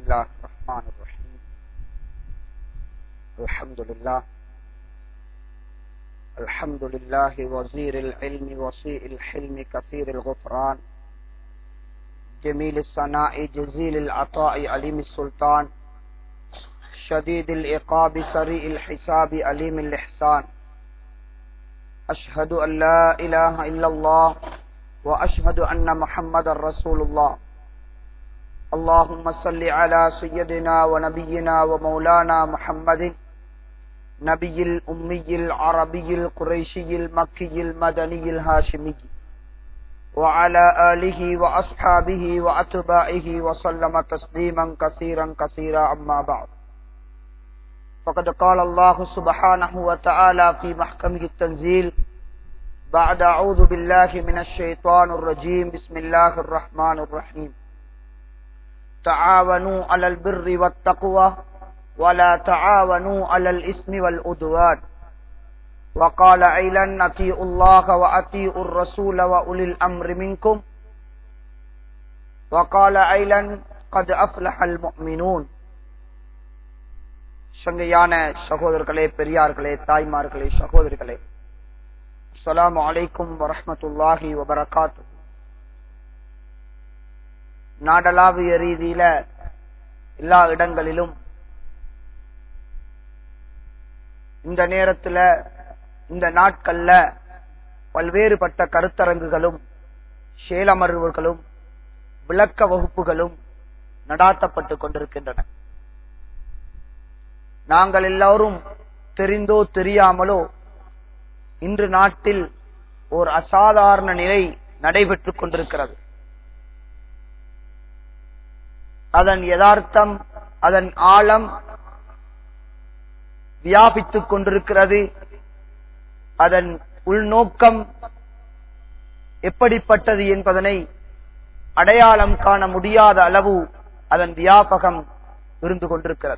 الله الرحمن الرحيم الحمد لله الحمد لله وزير العلم وسيء الحلم كثير الغفران جميل الصناع جزيل العطاء عليم السلطان شديد العقاب سريع الحساب عليم الإحسان أشهد أن لا إله إلا الله وأشهد أن محمد رسول الله اللهم صل على سيدنا ونبينا ومولانا محمد نبي الأمي العربي القريشي المكي المدني الهاشمي وعلى آله وأصحابه وأتباعه وسلم تسليما كثيرا كثيرا أما بعد فقد قال الله سبحانه وتعالى في محكمه التنزيل بعد أعوذ بالله من الشيطان الرجيم بسم الله الرحمن الرحيم تعاونوا على البر والتقوى ولا تعاونوا على الإثم والعدوان وقال أيلا أطيعوا الله وأطيعوا الرسول وأولي الأمر منكم وقال أيلا قد أفلح المؤمنون சங்கையான சகோதரர்களே பெரியார்களே தாய்மார்களே சகோதரிகளே அஸ்ஸலாமு அலைக்கும் வரஹமத்துல்லாஹி வபரகாத்து நாடளாவிய ரீதியில எல்லா இடங்களிலும் இந்த நேரத்துல இந்த நாட்கள்ல பல்வேறுபட்ட கருத்தரங்குகளும் சேலமர்வுகளும் விளக்க வகுப்புகளும் நடாத்தப்பட்டு கொண்டிருக்கின்றன நாங்கள் எல்லோரும் தெரிந்தோ தெரியாமலோ இன்று நாட்டில் ஒரு அசாதாரண நிலை நடைபெற்றுக் கொண்டிருக்கிறது அதன் யதார்த்தம் அதன் ஆழம் வியாபித்துக் கொண்டிருக்கிறது அதன் உள்நோக்கம் எப்படிப்பட்டது என்பதனை அடையாளம் காண முடியாத அளவு அதன் வியாபகம் இருந்து கொண்டிருக்கிறது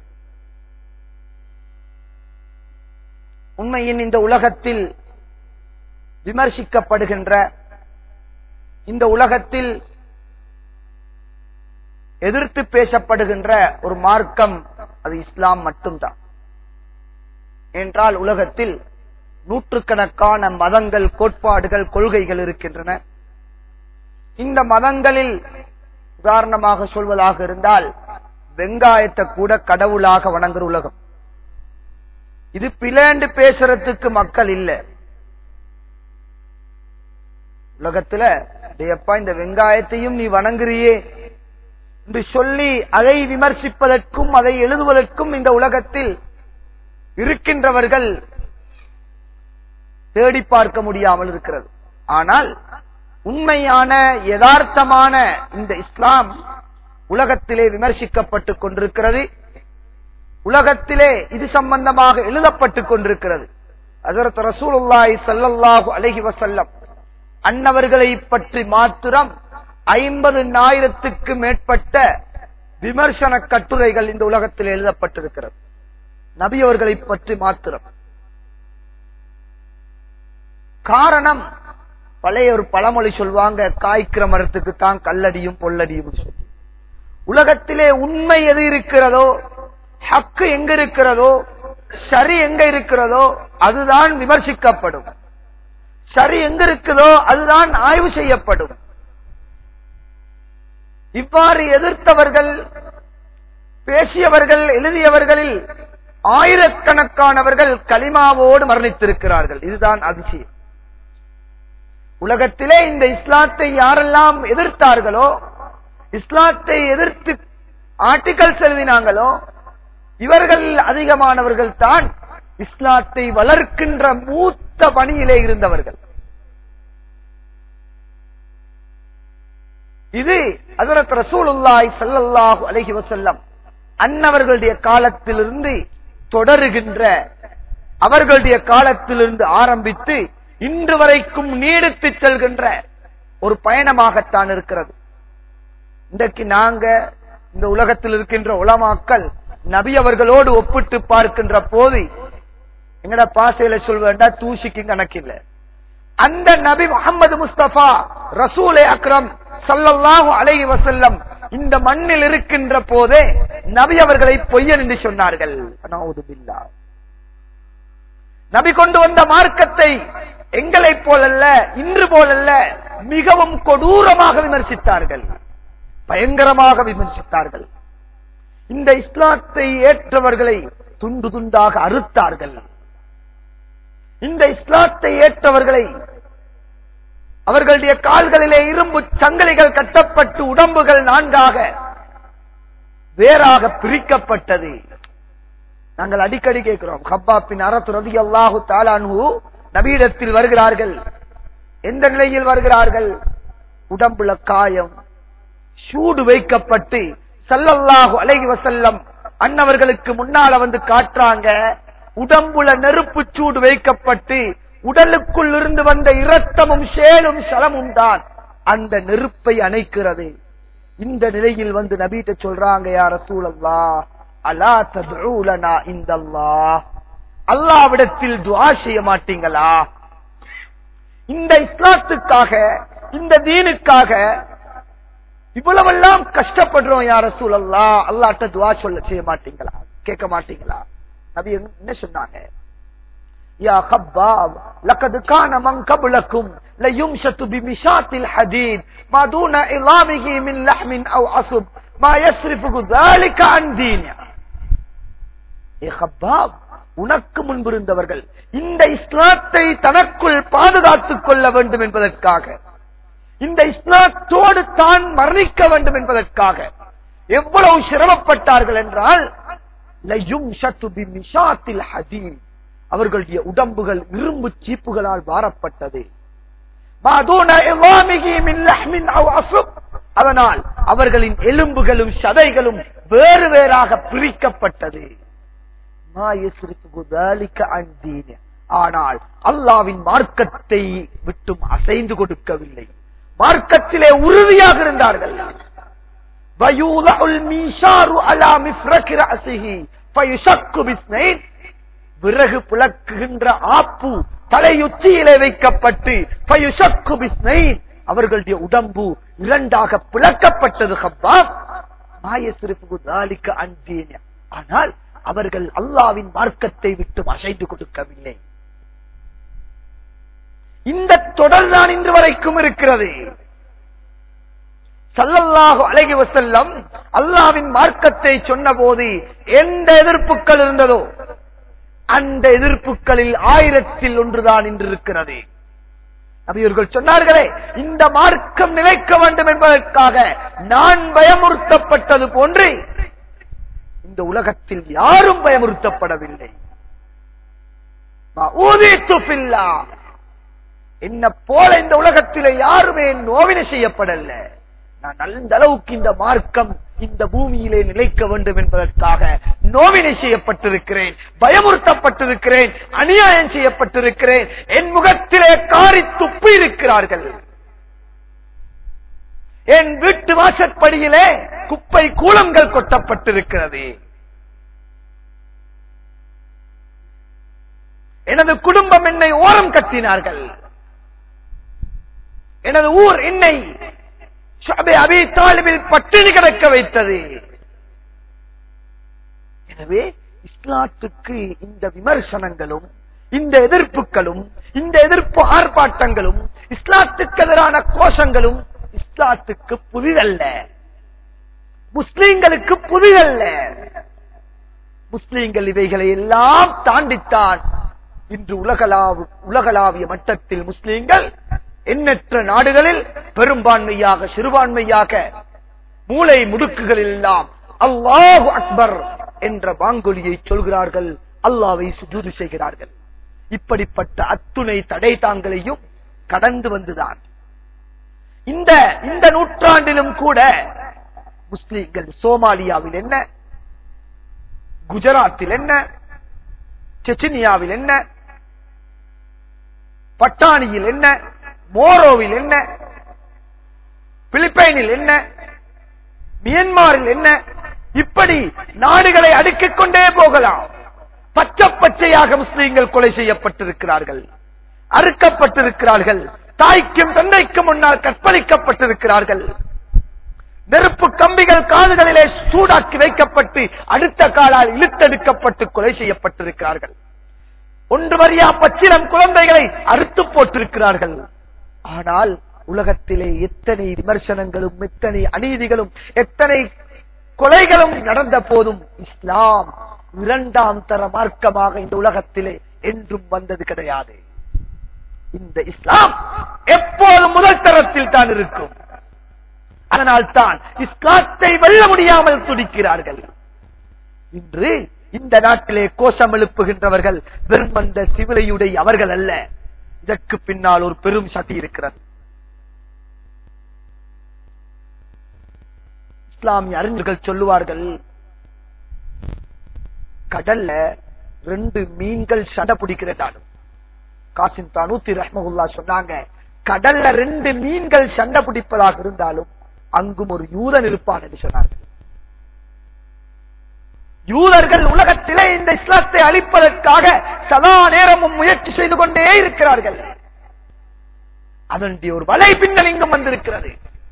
உண்மையின் இந்த உலகத்தில் விமர்சிக்கப்படுகின்ற இந்த உலகத்தில் எதிர்த்து பேசப்படுகின்ற ஒரு மார்க்கம் அது இஸ்லாம் மட்டும்தான் என்றால் உலகத்தில் நூற்றுக்கணக்கான மதங்கள் கோட்பாடுகள் கொள்கைகள் இருக்கின்றன இந்த மதங்களில் உதாரணமாக சொல்வதாக இருந்தால் வெங்காயத்தை கூட கடவுளாக வணங்குற உலகம் இது பிளேண்டு பேசுறதுக்கு மக்கள் இல்ல உலகத்துல டேப்பா இந்த வெங்காயத்தையும் நீ வணங்குறியே என்று சொல்லி அதை விமர்சிப்பதற்கும் அதை எழுதுவதற்கும் இந்த உலகத்தில் இருக்கின்றவர்கள் தேடி பார்க்க முடியாமல் இருக்கிறது ஆனால் உண்மையான யதார்த்தமான இந்த இஸ்லாம் உலகத்திலே விமர்சிக்கப்பட்டுக் கொண்டிருக்கிறது உலகத்திலே இது சம்பந்தமாக எழுதப்பட்டுக் கொண்டிருக்கிறது அதற்கு ரசூலுல்லாய் சல்லல்லாஹு அலஹி வசல்லம் அன்னவர்களை பற்றி மாத்திரம் ஐம்பது ஆயிரத்துக்கு மேற்பட்ட விமர்சன கட்டுரைகள் இந்த உலகத்தில் எழுதப்பட்டிருக்கிறது நபி அவர்களை பற்றி மாத்திரம் காரணம் பழைய ஒரு பழமொழி சொல்வாங்க காய்க்கிற மரத்துக்கு தான் கல்லடியும் பொல்லடியும் சொல்லி உலகத்திலே உண்மை எது இருக்கிறதோ ஹக்கு எங்க இருக்கிறதோ சரி எங்க இருக்கிறதோ அதுதான் விமர்சிக்கப்படும் சரி எங்க இருக்குதோ அதுதான் ஆய்வு செய்யப்படும் இவ்வாறு எதிர்த்தவர்கள் பேசியவர்கள் எழுதியவர்களில் ஆயிரக்கணக்கானவர்கள் களிமாவோடு மரணித்திருக்கிறார்கள் இதுதான் அதிசயம் உலகத்திலே இந்த இஸ்லாத்தை யாரெல்லாம் எதிர்த்தார்களோ இஸ்லாத்தை எதிர்த்து ஆர்டிகல்ஸ் எழுதினாங்களோ இவர்கள் அதிகமானவர்கள் தான் இஸ்லாத்தை வளர்க்கின்ற மூத்த பணியிலே இருந்தவர்கள் இது அதரத் ரசூலுல்லாய் சல்லல்லாஹு அலஹி வசல்லம் அன்னவர்களுடைய காலத்திலிருந்து தொடருகின்ற அவர்களுடைய காலத்திலிருந்து ஆரம்பித்து இன்று வரைக்கும் நீடித்து செல்கின்ற ஒரு பயணமாகத்தான் இருக்கிறது இன்றைக்கு நாங்க இந்த உலகத்தில் இருக்கின்ற உலமாக்கள் நபி அவர்களோடு ஒப்பிட்டு பார்க்கின்ற போது எங்கட பாசையில சொல்வேண்டா தூசிக்கு கணக்கில்ல அந்த நபி முகமது முஸ்தபா ரசூலே அக்ரம் சல்லல்லாஹு அலைஹி வசல்லம் இந்த மண்ணில் இருக்கின்ற போதே நபி அவர்களை பொய்யன் என்று சொன்னார்கள் நவுதுபில்லா. நபி கொண்டு வந்த மார்க்கத்தை எங்களை போலல்ல இன்று போலல்ல மிகவும் கொடூரமாக விமர்சித்தார்கள் பயங்கரமாக விமர்சித்தார்கள் இந்த இஸ்லாத்தை ஏற்றவர்களை துண்டு துண்டாக அறுத்தார்கள் இந்த இஸ்லாத்தை ஏற்றவர்களை அவர்களுடைய கால்களிலே இரும்பு சங்கிலிகள் கட்டப்பட்டு உடம்புகள் நான்காக வேறாக பிரிக்கப்பட்டது நாங்கள் அடிக்கடி கேட்கிறோம் ஹப்பாப்பின் அரசு ரதி அல்லாஹு தாலானு நபீடத்தில் வருகிறார்கள் எந்த நிலையில் வருகிறார்கள் உடம்புல காயம் சூடு வைக்கப்பட்டு சல்லல்லாஹு அலைஹி வசல்லம் அன்னவர்களுக்கு முன்னால வந்து காட்டுறாங்க உடம்புல நெருப்பு சூடு வைக்கப்பட்டு உடலுக்குள் இருந்து வந்த இரத்தமும் சேலும் சலமும் தான் அந்த நெருப்பை அணைக்கிறது இந்த நிலையில் வந்து நபீட்ட சொல்றாங்க யார சூழல்லா அலா ததுலனா இந்த அல்லாவிடத்தில் துவா செய்ய மாட்டீங்களா இந்த இஸ்லாத்துக்காக இந்த தீனுக்காக இவ்வளவெல்லாம் கஷ்டப்படுறோம் யார சூழல்லா அல்லாட்ட துவா சொல்ல செய்ய மாட்டீங்களா கேட்க மாட்டீங்களா நபி என்ன சொன்னாங்க يا خباب لقد كان من قبلكم ليمشط بمشاط الحديد ما دون عظامه من لحم او عصب ما يصرفه ذلك عن دينه ஏ خباب உனக்கு முன்பிருந்தவர்கள் இந்த இஸ்லாத்தை தனக்குள் பாதுகாத்துக் கொள்ள வேண்டும் என்பதற்காக இந்த இஸ்லாத்தோடு தான் மரணிக்க வேண்டும் என்பதற்காக எவ்வளவு சிரமப்பட்டார்கள் என்றால் லயும் ஷத்து பி மிஷாத்தில் ஹதீன் அவர்களுடைய உடம்புகள் இரும்பு சீப்புகளால் வாரப்பட்டது அதனால் அவர்களின் எலும்புகளும் சதைகளும் வேறு வேறாக பிரிக்கப்பட்டது ஆனால் அல்லாவின் மார்க்கத்தை விட்டும் அசைந்து கொடுக்கவில்லை மார்க்கத்திலே உறுதியாக இருந்தார்கள் விறகு புழக்குகின்ற ஆப்பு தலையுச்சியிலே வைக்கப்பட்டு அவர்களுடைய உடம்பு இரண்டாக பிளக்கப்பட்டது ஹப்பாப் ஆனால் அவர்கள் அல்லாவின் மார்க்கத்தை விட்டு அசைந்து கொடுக்கவில்லை இந்த தொடர் தான் இன்று வரைக்கும் இருக்கிறது சல்லல்லாஹு அழகி வசல்லம் அல்லாவின் மார்க்கத்தை சொன்ன போது எந்த எதிர்ப்புகள் இருந்ததோ அந்த எதிர்ப்புகளில் ஆயிரத்தில் ஒன்றுதான் இன்று இருக்கிறது நபியர்கள் சொன்னார்களே இந்த மார்க்கம் நிலைக்க வேண்டும் என்பதற்காக நான் பயமுறுத்தப்பட்டது போன்று இந்த உலகத்தில் யாரும் பயமுறுத்தப்படவில்லை என்ன போல இந்த உலகத்திலே யாருமே நோவினை செய்யப்படல நான் அந்த அளவுக்கு இந்த மார்க்கம் இந்த பூமியிலே நிலைக்க வேண்டும் என்பதற்காக நோவினை செய்யப்பட்டிருக்கிறேன் பயமுறுத்தப்பட்டிருக்கிறேன் அநியாயம் செய்யப்பட்டிருக்கிறேன் என் முகத்திலே காரி துப்பி இருக்கிறார்கள் என் வீட்டு வாசற்படியிலே குப்பை கூலங்கள் கொட்டப்பட்டிருக்கிறது எனது குடும்பம் என்னை ஓரம் கட்டினார்கள் எனது ஊர் என்னை அபி தாலிபில் பட்டினி கிடக்க வைத்தது எனவே இஸ்லாத்துக்கு இந்த விமர்சனங்களும் இந்த எதிர்ப்புகளும் இந்த எதிர்ப்பு ஆர்ப்பாட்டங்களும் இஸ்லாத்துக்கு எதிரான கோஷங்களும் இஸ்லாத்துக்கு புதிதல்ல முஸ்லீம்களுக்கு புதிதல்ல முஸ்லீம்கள் இவைகளை எல்லாம் தாண்டித்தான் இன்று உலகளாவு உலகளாவிய மட்டத்தில் முஸ்லீம்கள் எண்ணற்ற நாடுகளில் பெரும்பான்மையாக சிறுபான்மையாக மூளை முடுக்குகளில் எல்லாம் அல்லாஹு அக்பர் என்ற வாங்கொலியை சொல்கிறார்கள் அல்லாவை சுஜூது செய்கிறார்கள் இப்படிப்பட்ட அத்துணை தடை தாங்களையும் கடந்து வந்துதான் இந்த இந்த நூற்றாண்டிலும் கூட முஸ்லீம்கள் சோமாலியாவில் என்ன குஜராத்தில் என்ன செச்சினியாவில் என்ன பட்டாணியில் என்ன மோரோவில் என்ன பிலிப்பைனில் என்ன மியன்மாரில் என்ன இப்படி நாடுகளை அடுக்கிக் கொண்டே போகலாம் பச்சை பச்சையாக முஸ்லீம்கள் கொலை செய்யப்பட்டிருக்கிறார்கள் அறுக்கப்பட்டிருக்கிறார்கள் தாய்க்கும் தந்தைக்கும் முன்னால் கற்பழிக்கப்பட்டிருக்கிறார்கள் நெருப்பு கம்பிகள் காதுகளிலே சூடாக்கி வைக்கப்பட்டு அடுத்த காலால் இழுத்தெடுக்கப்பட்டு கொலை செய்யப்பட்டிருக்கிறார்கள் ஒன்று வரியா பச்சிலம் குழந்தைகளை அறுத்து போட்டிருக்கிறார்கள் ஆனால் உலகத்திலே எத்தனை விமர்சனங்களும் எத்தனை அநீதிகளும் எத்தனை கொலைகளும் நடந்த போதும் இஸ்லாம் இரண்டாம் தர மார்க்கமாக இந்த உலகத்திலே என்றும் வந்தது கிடையாது இந்த இஸ்லாம் எப்போதும் முதல் தரத்தில் தான் இருக்கும் அதனால் தான் இஸ்லாத்தை வெல்ல முடியாமல் துடிக்கிறார்கள் இன்று இந்த நாட்டிலே கோஷம் எழுப்புகின்றவர்கள் வெறும் அந்த சிவிலையுடைய அவர்கள் அல்ல இதற்கு பின்னால் ஒரு பெரும் சக்தி இருக்கிறது இஸ்லாமிய அறிஞர்கள் சொல்லுவார்கள் கடல்ல ரெண்டு மீன்கள் சடை பிடிக்கிறதாலும் காசிம் தானூத்தி ரஹ்மகுல்லா சொன்னாங்க கடல்ல ரெண்டு மீன்கள் சண்டை பிடிப்பதாக இருந்தாலும் அங்கும் ஒரு யூதன் இருப்பான் என்று சொன்னார்கள் யூதர்கள் உலகத்திலே இந்த இஸ்லாத்தை அழிப்பதற்காக சதா நேரமும் முயற்சி செய்து கொண்டே இருக்கிறார்கள் அதனுடைய ஒரு வலை பின்னல் இங்கும் வந்திருக்கிறது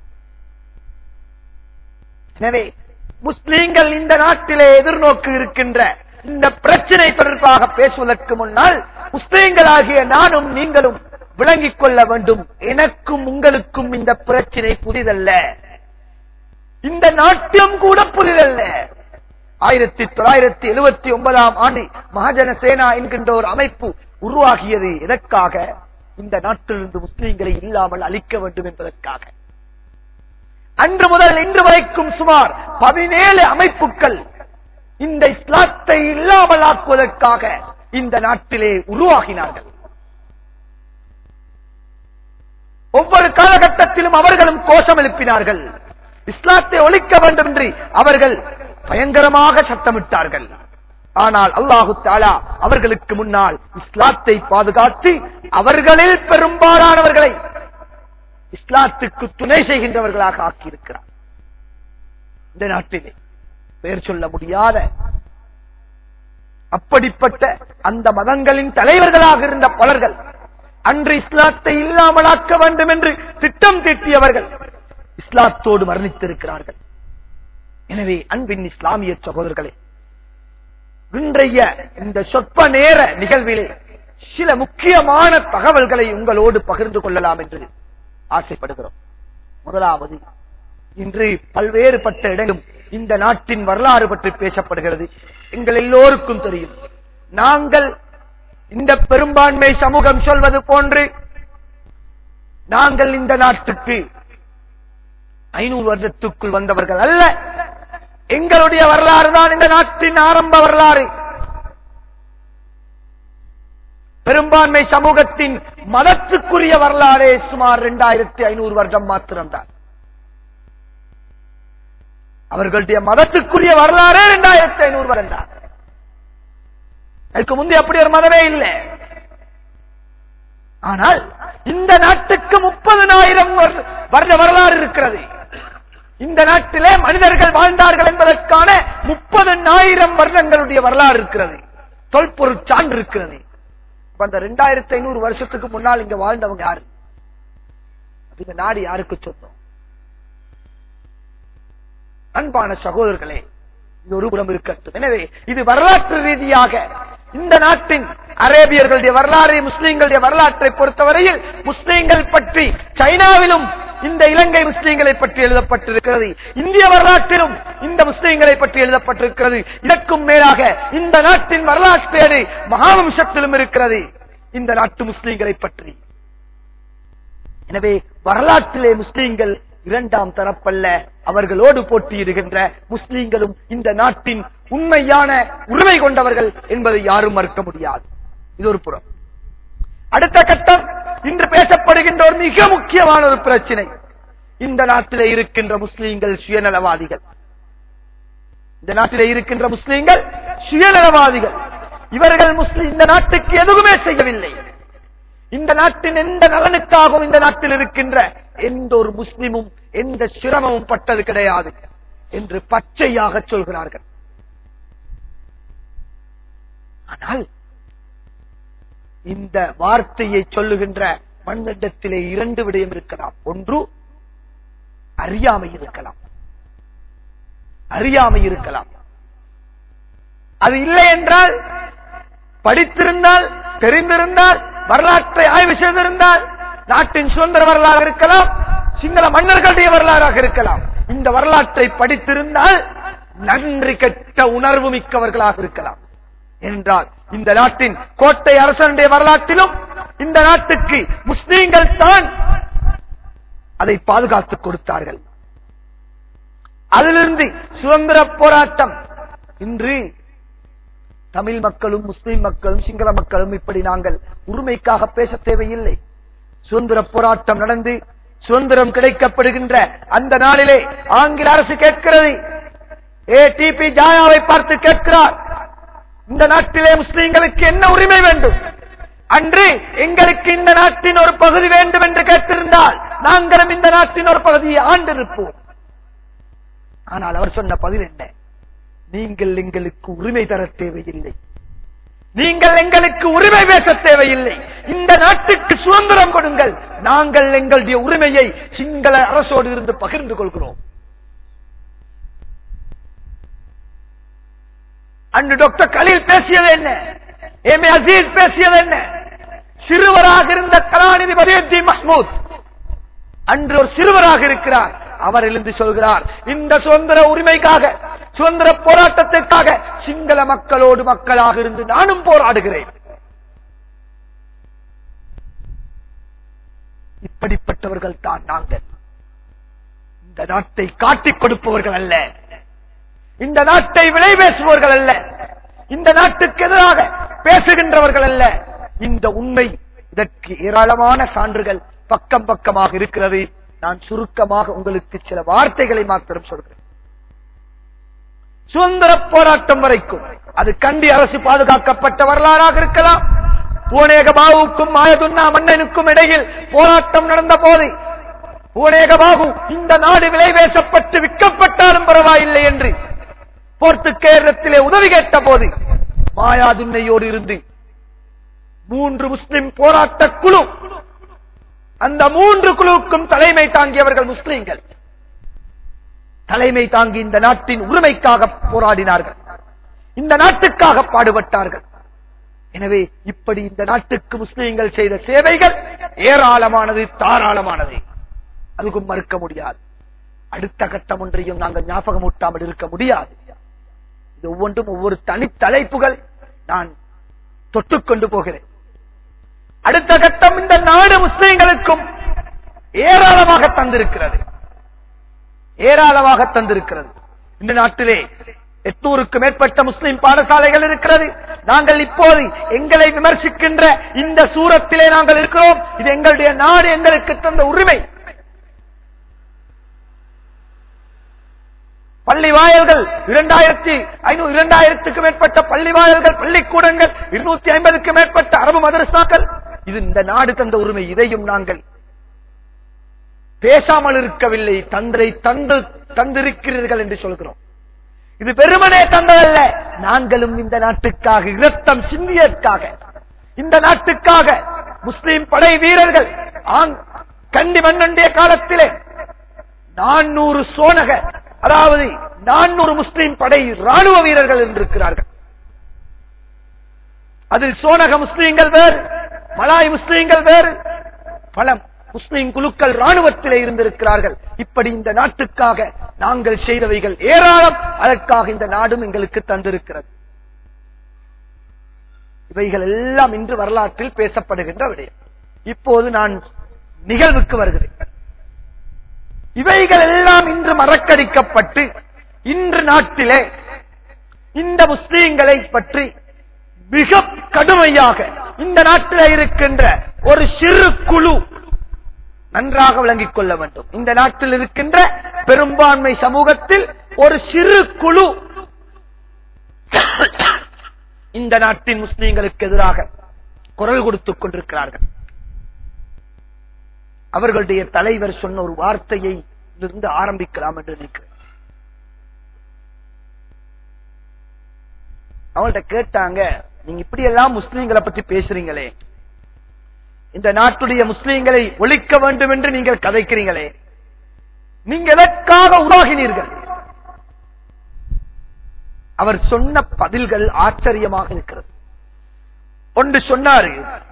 எனவே முஸ்லீம்கள் இந்த நாட்டிலே எதிர்நோக்கு இருக்கின்ற இந்த பிரச்சனை தொடர்பாக பேசுவதற்கு முன்னால் முஸ்லீம்களாகிய நானும் நீங்களும் விளங்கிக் கொள்ள வேண்டும் எனக்கும் உங்களுக்கும் இந்த பிரச்சனை புதிதல்ல இந்த நாட்டிலும் கூட புதிதல்ல ஆயிரத்தி தொள்ளாயிரத்தி எழுபத்தி ஒன்பதாம் ஆண்டு மகாஜன சேனா என்கின்ற ஒரு அமைப்பு உருவாகியது எதற்காக இந்த நாட்டிலிருந்து முஸ்லீம்களை இல்லாமல் அழிக்க வேண்டும் என்பதற்காக அன்று முதல் இன்று வரைக்கும் சுமார் பதினேழு அமைப்புகள் இந்த இஸ்லாத்தை இல்லாமல் ஆக்குவதற்காக இந்த நாட்டிலே உருவாகினார்கள் ஒவ்வொரு காலகட்டத்திலும் அவர்களும் கோஷம் எழுப்பினார்கள் இஸ்லாத்தை ஒழிக்க வேண்டும் என்று அவர்கள் பயங்கரமாக சத்தமிட்டார்கள் ஆனால் அல்லாஹு தாலா அவர்களுக்கு முன்னால் இஸ்லாத்தை பாதுகாத்து அவர்களில் பெரும்பாலானவர்களை இஸ்லாத்துக்கு துணை செய்கின்றவர்களாக ஆக்கியிருக்கிறார் இந்த நாட்டிலே பெயர் சொல்ல முடியாத அப்படிப்பட்ட அந்த மதங்களின் தலைவர்களாக இருந்த பலர்கள் அன்று இஸ்லாத்தை இல்லாமலாக்க வேண்டும் என்று திட்டம் தீட்டியவர்கள் இஸ்லாத்தோடு மரணித்திருக்கிறார்கள் எனவே அன்பின் இஸ்லாமிய சகோதரர்களே இன்றைய இந்த சொற்ப நேர நிகழ்விலே சில முக்கியமான தகவல்களை உங்களோடு பகிர்ந்து கொள்ளலாம் என்று ஆசைப்படுகிறோம் முதலாவது இன்று பல்வேறுபட்ட இடங்களும் இந்த நாட்டின் வரலாறு பற்றி பேசப்படுகிறது எங்கள் எல்லோருக்கும் தெரியும் நாங்கள் இந்த பெரும்பான்மை சமூகம் சொல்வது போன்று நாங்கள் இந்த நாட்டுக்கு ஐநூறு வருடத்துக்குள் வந்தவர்கள் அல்ல எங்களுடைய வரலாறு தான் இந்த நாட்டின் ஆரம்ப வரலாறு பெரும்பான்மை சமூகத்தின் மதத்துக்குரிய வரலாறே சுமார் இரண்டாயிரத்தி ஐநூறு வருடம் மாத்திரம்தான் அவர்களுடைய மதத்துக்குரிய வரலாறே இரண்டாயிரத்தி ஐநூறு வருடம் தான் அதுக்கு முந்தைய அப்படி ஒரு மதமே இல்லை ஆனால் இந்த நாட்டுக்கு முப்பதனாயிரம் வருட வரலாறு இருக்கிறது இந்த நாட்டிலே மனிதர்கள் வாழ்ந்தார்கள் என்பதற்கான முப்பதனாயிரம் வருடங்களுடைய வரலாறு இருக்கிறது தொல்பொருள் சான்று இருக்கிறது அந்த ரெண்டாயிரத்தி ஐநூறு வருஷத்துக்கு முன்னால் இங்க வாழ்ந்தவங்க யாரு இந்த நாடு யாருக்கு சொந்தம் அன்பான சகோதரர்களே இது ஒரு புறம் இருக்கட்டும் எனவே இது வரலாற்று ரீதியாக இந்த நாட்டின் அரேபியர்களுடைய வரலாறு முஸ்லீம்களுடைய வரலாற்றை பொறுத்தவரையில் முஸ்லீம்கள் பற்றி சைனாவிலும் இந்த இலங்கை முஸ்லீம்களை பற்றி எழுதப்பட்டிருக்கிறது இந்திய வரலாற்றிலும் இந்த முஸ்லீம்களை பற்றி எழுதப்பட்டிருக்கிறது இதற்கும் மேலாக இந்த நாட்டின் வரலாற்றேடு மகாவம்சத்திலும் இருக்கிறது இந்த நாட்டு முஸ்லீம்களை பற்றி எனவே வரலாற்றிலே முஸ்லீம்கள் இரண்டாம் தரப்பல்ல அவர்களோடு போட்டியிடுகின்ற முஸ்லீம்களும் இந்த நாட்டின் உண்மையான உரிமை கொண்டவர்கள் என்பதை யாரும் மறுக்க முடியாது இது ஒரு புறம் அடுத்த கட்டம் இன்று பேசப்படுகின்ற ஒரு மிக முக்கியமான ஒரு பிரச்சனை இந்த நாட்டிலே இருக்கின்ற முஸ்லீம்கள் சுயநலவாதிகள் இந்த நாட்டிலே இருக்கின்ற முஸ்லீம்கள் சுயநலவாதிகள் இவர்கள் முஸ்லிம் இந்த நாட்டுக்கு எதுவுமே செய்யவில்லை இந்த நாட்டின் எந்த நலனுக்காகவும் இந்த நாட்டில் இருக்கின்ற எந்த ஒரு முஸ்லிமும் எந்த சிரமமும் பட்டது கிடையாது என்று பச்சையாக சொல்கிறார்கள் ஆனால் இந்த வார்த்தையை சொல்லுகின்ற மண்ணிடத்திலே இரண்டு விடயம் இருக்கலாம் ஒன்று அறியாமை இருக்கலாம் அறியாமை இருக்கலாம் அது இல்லை என்றால் படித்திருந்தால் தெரிந்திருந்தால் வரலாற்றை ஆய்வு செய்திருந்தால் நாட்டின் சுதந்திர வரலாறு இருக்கலாம் சிங்கள மன்னர்களுடைய வரலாறாக இருக்கலாம் இந்த வரலாற்றை படித்திருந்தால் நன்றி கெட்ட உணர்வு மிக்கவர்களாக இருக்கலாம் என்றால் இந்த நாட்டின் கோட்டை அரசனுடைய வரலாற்றிலும் இந்த நாட்டுக்கு முஸ்லீம்கள் தான் அதை பாதுகாத்துக் கொடுத்தார்கள் அதிலிருந்து சுதந்திர போராட்டம் இன்று தமிழ் மக்களும் முஸ்லிம் மக்களும் சிங்கள மக்களும் இப்படி நாங்கள் உரிமைக்காக பேச தேவையில்லை சுதந்திர போராட்டம் நடந்து சுதந்திரம் கிடைக்கப்படுகின்ற அந்த நாளிலே ஆங்கில அரசு கேட்கிறது ஏ டிபி ஜாயாவை பார்த்து கேட்கிறார் இந்த நாட்டிலே முஸ்லிம்களுக்கு என்ன உரிமை வேண்டும் அன்று எங்களுக்கு இந்த நாட்டின் ஒரு பகுதி வேண்டும் என்று கேட்டிருந்தால் நாங்களும் இந்த நாட்டின் ஒரு பகுதியை ஆண்டிருப்போம் ஆனால் அவர் சொன்ன பதில் என்ன நீங்கள் எங்களுக்கு உரிமை தர தேவையில்லை நீங்கள் எங்களுக்கு உரிமை பேச தேவையில்லை இந்த நாட்டுக்கு சுதந்திரம் கொடுங்கள் நாங்கள் எங்களுடைய உரிமையை சிங்கள அரசோடு இருந்து பகிர்ந்து கொள்கிறோம் அன்று டாக்டர் கலீல் பேசியது என்ன எம் அசீஸ் பேசியது என்ன சிறுவராக இருந்த கலாநிதி மதியஜி மஹ்மூத் அன்று ஒரு சிறுவராக இருக்கிறார் அவர் எழுந்து சொல்கிறார் இந்த சுதந்திர உரிமைக்காக சுதந்திர போராட்டத்திற்காக சிங்கள மக்களோடு மக்களாக இருந்து நானும் போராடுகிறேன் இப்படிப்பட்டவர்கள் தான் நாங்கள் இந்த நாட்டை காட்டிக் கொடுப்பவர்கள் அல்ல இந்த நாட்டை விலை பேசுபவர்கள் அல்ல இந்த நாட்டுக்கு எதிராக பேசுகின்றவர்கள் அல்ல இந்த உண்மை இதற்கு ஏராளமான சான்றுகள் பக்கம் பக்கமாக இருக்கிறது நான் சுருக்கமாக உங்களுக்கு சில வார்த்தைகளை மாத்திரம் சொல்கிறேன் சுதந்திர போராட்டம் வரைக்கும் அது கண்டி அரசு பாதுகாக்கப்பட்ட வரலாறாக இருக்கலாம் பூனேக பாபுக்கும் மாயதுன்னா மன்னனுக்கும் இடையில் போராட்டம் நடந்த போது பூனேக பாபு இந்த நாடு விலை பேசப்பட்டு விற்கப்பட்டாலும் பரவாயில்லை என்று போர்த்துக்கேரத்திலே உதவி கேட்ட போது மாயாதுன்னையோடு இருந்து மூன்று முஸ்லிம் போராட்ட குழு அந்த மூன்று குழுவுக்கும் தலைமை தாங்கியவர்கள் முஸ்லிம்கள் தலைமை தாங்கி இந்த நாட்டின் உரிமைக்காக போராடினார்கள் இந்த நாட்டுக்காக பாடுபட்டார்கள் எனவே இப்படி இந்த நாட்டுக்கு முஸ்லிம்கள் செய்த சேவைகள் ஏராளமானது தாராளமானது அதுக்கும் மறுக்க முடியாது அடுத்த கட்டம் ஒன்றையும் நாங்கள் ஞாபகம் ஊட்டாமல் இருக்க முடியாது இது ஒவ்வொன்றும் ஒவ்வொரு தனித்தலைப்புகள் நான் தொட்டுக்கொண்டு போகிறேன் அடுத்த கட்டம் இந்த நாடு முஸ்லிம்களுக்கும் ஏராளமாக தந்திருக்கிறது ஏராளமாக தந்திருக்கிறது இந்த நாட்டிலே எட்நூறுக்கு மேற்பட்ட முஸ்லிம் பாடசாலைகள் இருக்கிறது நாங்கள் இப்போது எங்களை விமர்சிக்கின்ற இந்த சூரத்திலே நாங்கள் இருக்கிறோம் இது எங்களுடைய நாடு எங்களுக்கு தந்த உரிமை பள்ளி வாயல்கள் இரண்டாயிரத்தி ஐநூறு இரண்டாயிரத்துக்கு மேற்பட்ட பள்ளி வாயல்கள் பள்ளிக்கூடங்கள் இருநூத்தி ஐம்பதுக்கு மேற்பட்ட அரபு மதரசாக்கள் இது இந்த நாடு தந்த உரிமை இதையும் நாங்கள் பேசாமல் இருக்கவில்லை தந்தை தந்து தந்திருக்கிறீர்கள் என்று சொல்கிறோம் இது பெருமனே தந்ததல்ல நாங்களும் இந்த நாட்டுக்காக இரத்தம் சிந்தியதற்காக இந்த நாட்டுக்காக முஸ்லிம் படை வீரர்கள் ஆங்- கண்டி மன்னனுடைய காலத்திலே நானூறு சோனக அதாவது நானூறு முஸ்லிம் படை ராணுவ வீரர்கள் என்றிருக்கிறார்கள் அதில் சோனக முஸ்லீம்கள் வேறு மலாய் முஸ்லீம்கள் வேறு பல முஸ்லிம் குழுக்கள் ராணுவத்திலே இருந்திருக்கிறார்கள் இப்படி இந்த நாட்டுக்காக நாங்கள் செய்தவைகள் ஏராளம் அதற்காக இந்த நாடும் எங்களுக்கு தந்திருக்கிறது இவைகள் எல்லாம் இன்று வரலாற்றில் பேசப்படுகின்ற விடயம் இப்போது நான் நிகழ்வுக்கு வருகிறேன் இவைகள் எல்லாம் இன்று மறக்கடிக்கப்பட்டு இன்று நாட்டிலே இந்த முஸ்லீம்களை பற்றி மிக கடுமையாக இந்த நாட்டில் இருக்கின்ற ஒரு சிறு குழு நன்றாக விளங்கிக் கொள்ள வேண்டும் இந்த நாட்டில் இருக்கின்ற பெரும்பான்மை சமூகத்தில் ஒரு சிறு குழு இந்த நாட்டின் முஸ்லீம்களுக்கு எதிராக குரல் கொடுத்துக் கொண்டிருக்கிறார்கள் அவர்களுடைய தலைவர் சொன்ன ஒரு வார்த்தையை இருந்து ஆரம்பிக்கலாம் என்று நினைக்கிறேன் அவங்கள்ட்ட கேட்டாங்க நீங்க இப்படி எல்லாம் முஸ்லீம்களை பத்தி பேசுறீங்களே இந்த நாட்டுடைய முஸ்லீம்களை ஒழிக்க வேண்டும் என்று நீங்கள் கதைக்கிறீங்களே நீங்க எதற்காக உருவாகினீர்கள் அவர் சொன்ன பதில்கள் ஆச்சரியமாக இருக்கிறது ஒன்று சொன்னாரு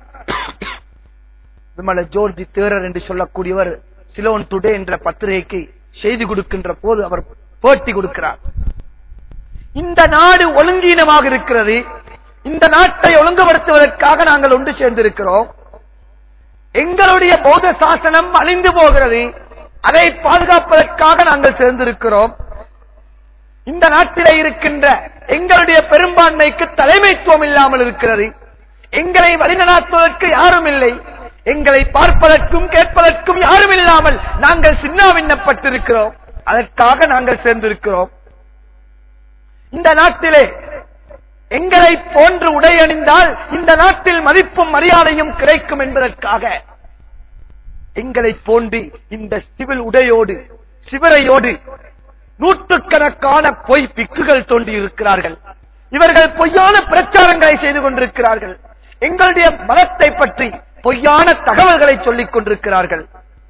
விமல ஜோர்ஜி தேரர் என்று சொல்லக்கூடியவர் சிலோன் டுடே என்ற பத்திரிகைக்கு செய்தி கொடுக்கின்ற போது அவர் பேட்டி கொடுக்கிறார் இந்த நாடு ஒழுங்கீனமாக இருக்கிறது இந்த நாட்டை ஒழுங்குபடுத்துவதற்காக நாங்கள் ஒன்று சேர்ந்திருக்கிறோம் எங்களுடைய பௌத்த சாசனம் அழிந்து போகிறது அதை பாதுகாப்பதற்காக நாங்கள் சேர்ந்திருக்கிறோம் இந்த நாட்டிலே இருக்கின்ற எங்களுடைய பெரும்பான்மைக்கு தலைமைத்துவம் இல்லாமல் இருக்கிறது எங்களை வழிநடாத்துவதற்கு யாரும் இல்லை எங்களை பார்ப்பதற்கும் கேட்பதற்கும் யாரும் இல்லாமல் நாங்கள் சின்னாவின்னப்பட்டிருக்கிறோம் அதற்காக நாங்கள் சேர்ந்திருக்கிறோம் இந்த நாட்டிலே எங்களை போன்று உடையணிந்தால் இந்த நாட்டில் மதிப்பும் மரியாதையும் கிடைக்கும் என்பதற்காக எங்களை போன்று இந்த சிவில் உடையோடு சிவரையோடு நூற்றுக்கணக்கான பொய் பிக்குகள் தோண்டி இருக்கிறார்கள் இவர்கள் பொய்யான பிரச்சாரங்களை செய்து கொண்டிருக்கிறார்கள் எங்களுடைய மதத்தை பற்றி பொய்யான தகவல்களை சொல்லிக் கொண்டிருக்கிறார்கள்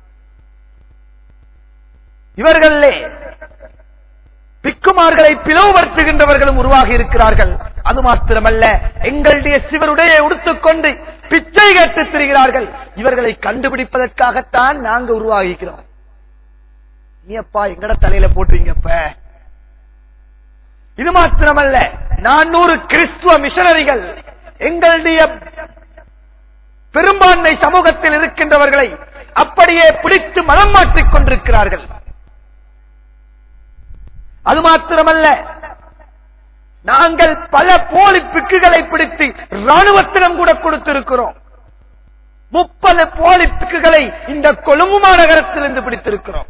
இவர்களே பிக்குமார்களை பிளவுபடுத்துகின்றவர்களும் உருவாகி இருக்கிறார்கள் அது மாத்திரமல்ல எங்களுடைய சிவருடைய உடுத்துக்கொண்டு பிச்சை கேட்டு திரிகிறார்கள் இவர்களை கண்டுபிடிப்பதற்காகத்தான் நாங்க உருவாகிக்கிறோம் நீ அப்பா எங்கட தலையில போட்டுறீங்கப்ப இது மாத்திரமல்ல நானூறு கிறிஸ்துவ மிஷனரிகள் எங்களுடைய பெரும்பான்மை சமூகத்தில் இருக்கின்றவர்களை அப்படியே பிடித்து மனம் மாற்றிக் கொண்டிருக்கிறார்கள் அது மாத்திரமல்ல நாங்கள் பல போலி பிக்குகளை பிடித்து ராணுவத்திடம் கூட கொடுத்திருக்கிறோம் முப்பது போலி பிக்குகளை இந்த கொழும்பு மாநகரத்திலிருந்து பிடித்திருக்கிறோம்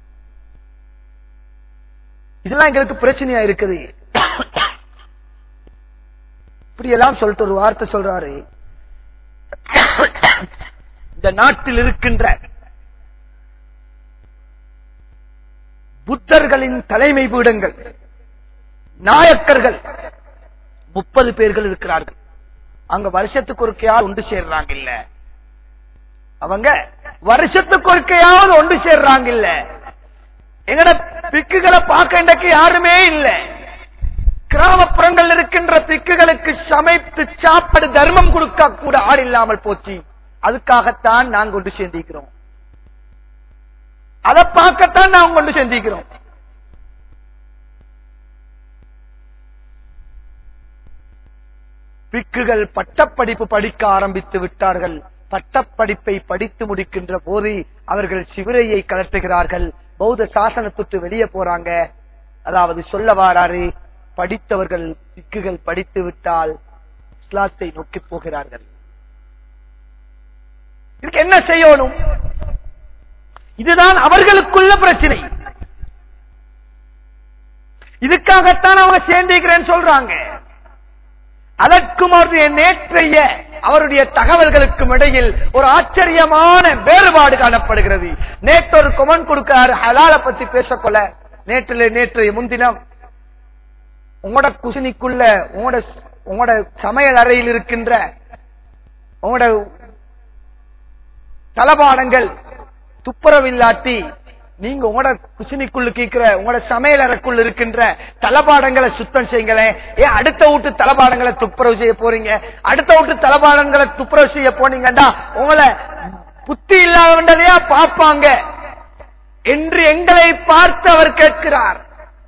இதெல்லாம் எங்களுக்கு பிரச்சனையா இருக்குது இப்படி எல்லாம் சொல்லிட்டு ஒரு வார்த்தை சொல்றாரு இந்த நாட்டில் இருக்கின்ற புத்தர்களின் தலைமை பீடங்கள் நாயக்கர்கள் முப்பது பேர்கள் இருக்கிறார்கள் அங்க வருஷத்துக்கு ஒருக்கையாவது ஒன்று சேர்றாங்க இல்ல அவங்க வருஷத்துக்கு ஒருக்கையாவது ஒன்று சேர்றாங்க இல்ல எங்கட பிக்குகளை பார்க்க இன்றைக்கு யாருமே இல்ல கிராமப்புறங்கள் இருக்கின்ற பிக்குகளுக்கு சமைத்து சாப்பாடு தர்மம் கொடுக்க கூட ஆள் இல்லாமல் போச்சு அதுக்காகத்தான் நாங்க கொண்டு சேர்ந்திக்கிறோம் அதை பார்க்கத்தான் நாம் கொண்டு செஞ்சிக்கிறோம் பிக்குகள் பட்டப்படிப்பு படிக்க ஆரம்பித்து விட்டார்கள் பட்டப்படிப்பை படித்து முடிக்கின்ற போது அவர்கள் சிவரையை கலட்டுகிறார்கள் பௌத்த சாசனத்துக்கு வெளியே போறாங்க அதாவது சொல்ல வாராரு படித்தவர்கள் பிக்குகள் படித்து விட்டால் இஸ்லாத்தை நோக்கி போகிறார்கள் இதுக்கு என்ன செய்யணும் இதுதான் அவர்களுக்குள்ள பிரச்சனை இதுக்காகத்தான் அவங்க சேர்ந்திருக்கிறேன்னு சொல்றாங்க அதற்கும் அவருடைய நேற்றைய அவருடைய தகவல்களுக்கும் இடையில் ஒரு ஆச்சரியமான வேறுபாடு காணப்படுகிறது நேற்று ஒரு கொமன் கொடுக்கிறாரு ஹலால பத்தி பேசக்கொள்ள நேற்று நேற்றைய முன்தினம் உங்களோட குசினிக்குள்ள உங்களோட உங்களோட சமையல் அறையில் இருக்கின்ற உங்களோட தளபாடங்கள் துப்புரவில்லாட்டி நீங்க உங்களோட குசினிக்குள்ள கேட்கிற உங்களோட சமையல் அறைக்குள்ள இருக்கின்ற தளபாடங்களை சுத்தம் செய்யுங்களேன் ஏன் அடுத்த வீட்டு தளபாடங்களை துப்புரவு செய்ய போறீங்க அடுத்த வீட்டு தளபாடங்களை துப்புரவு செய்ய போனீங்கன்னா உங்களை புத்தி இல்லாதவண்டலையா பார்ப்பாங்க என்று எங்களை பார்த்து அவர் கேட்கிறார்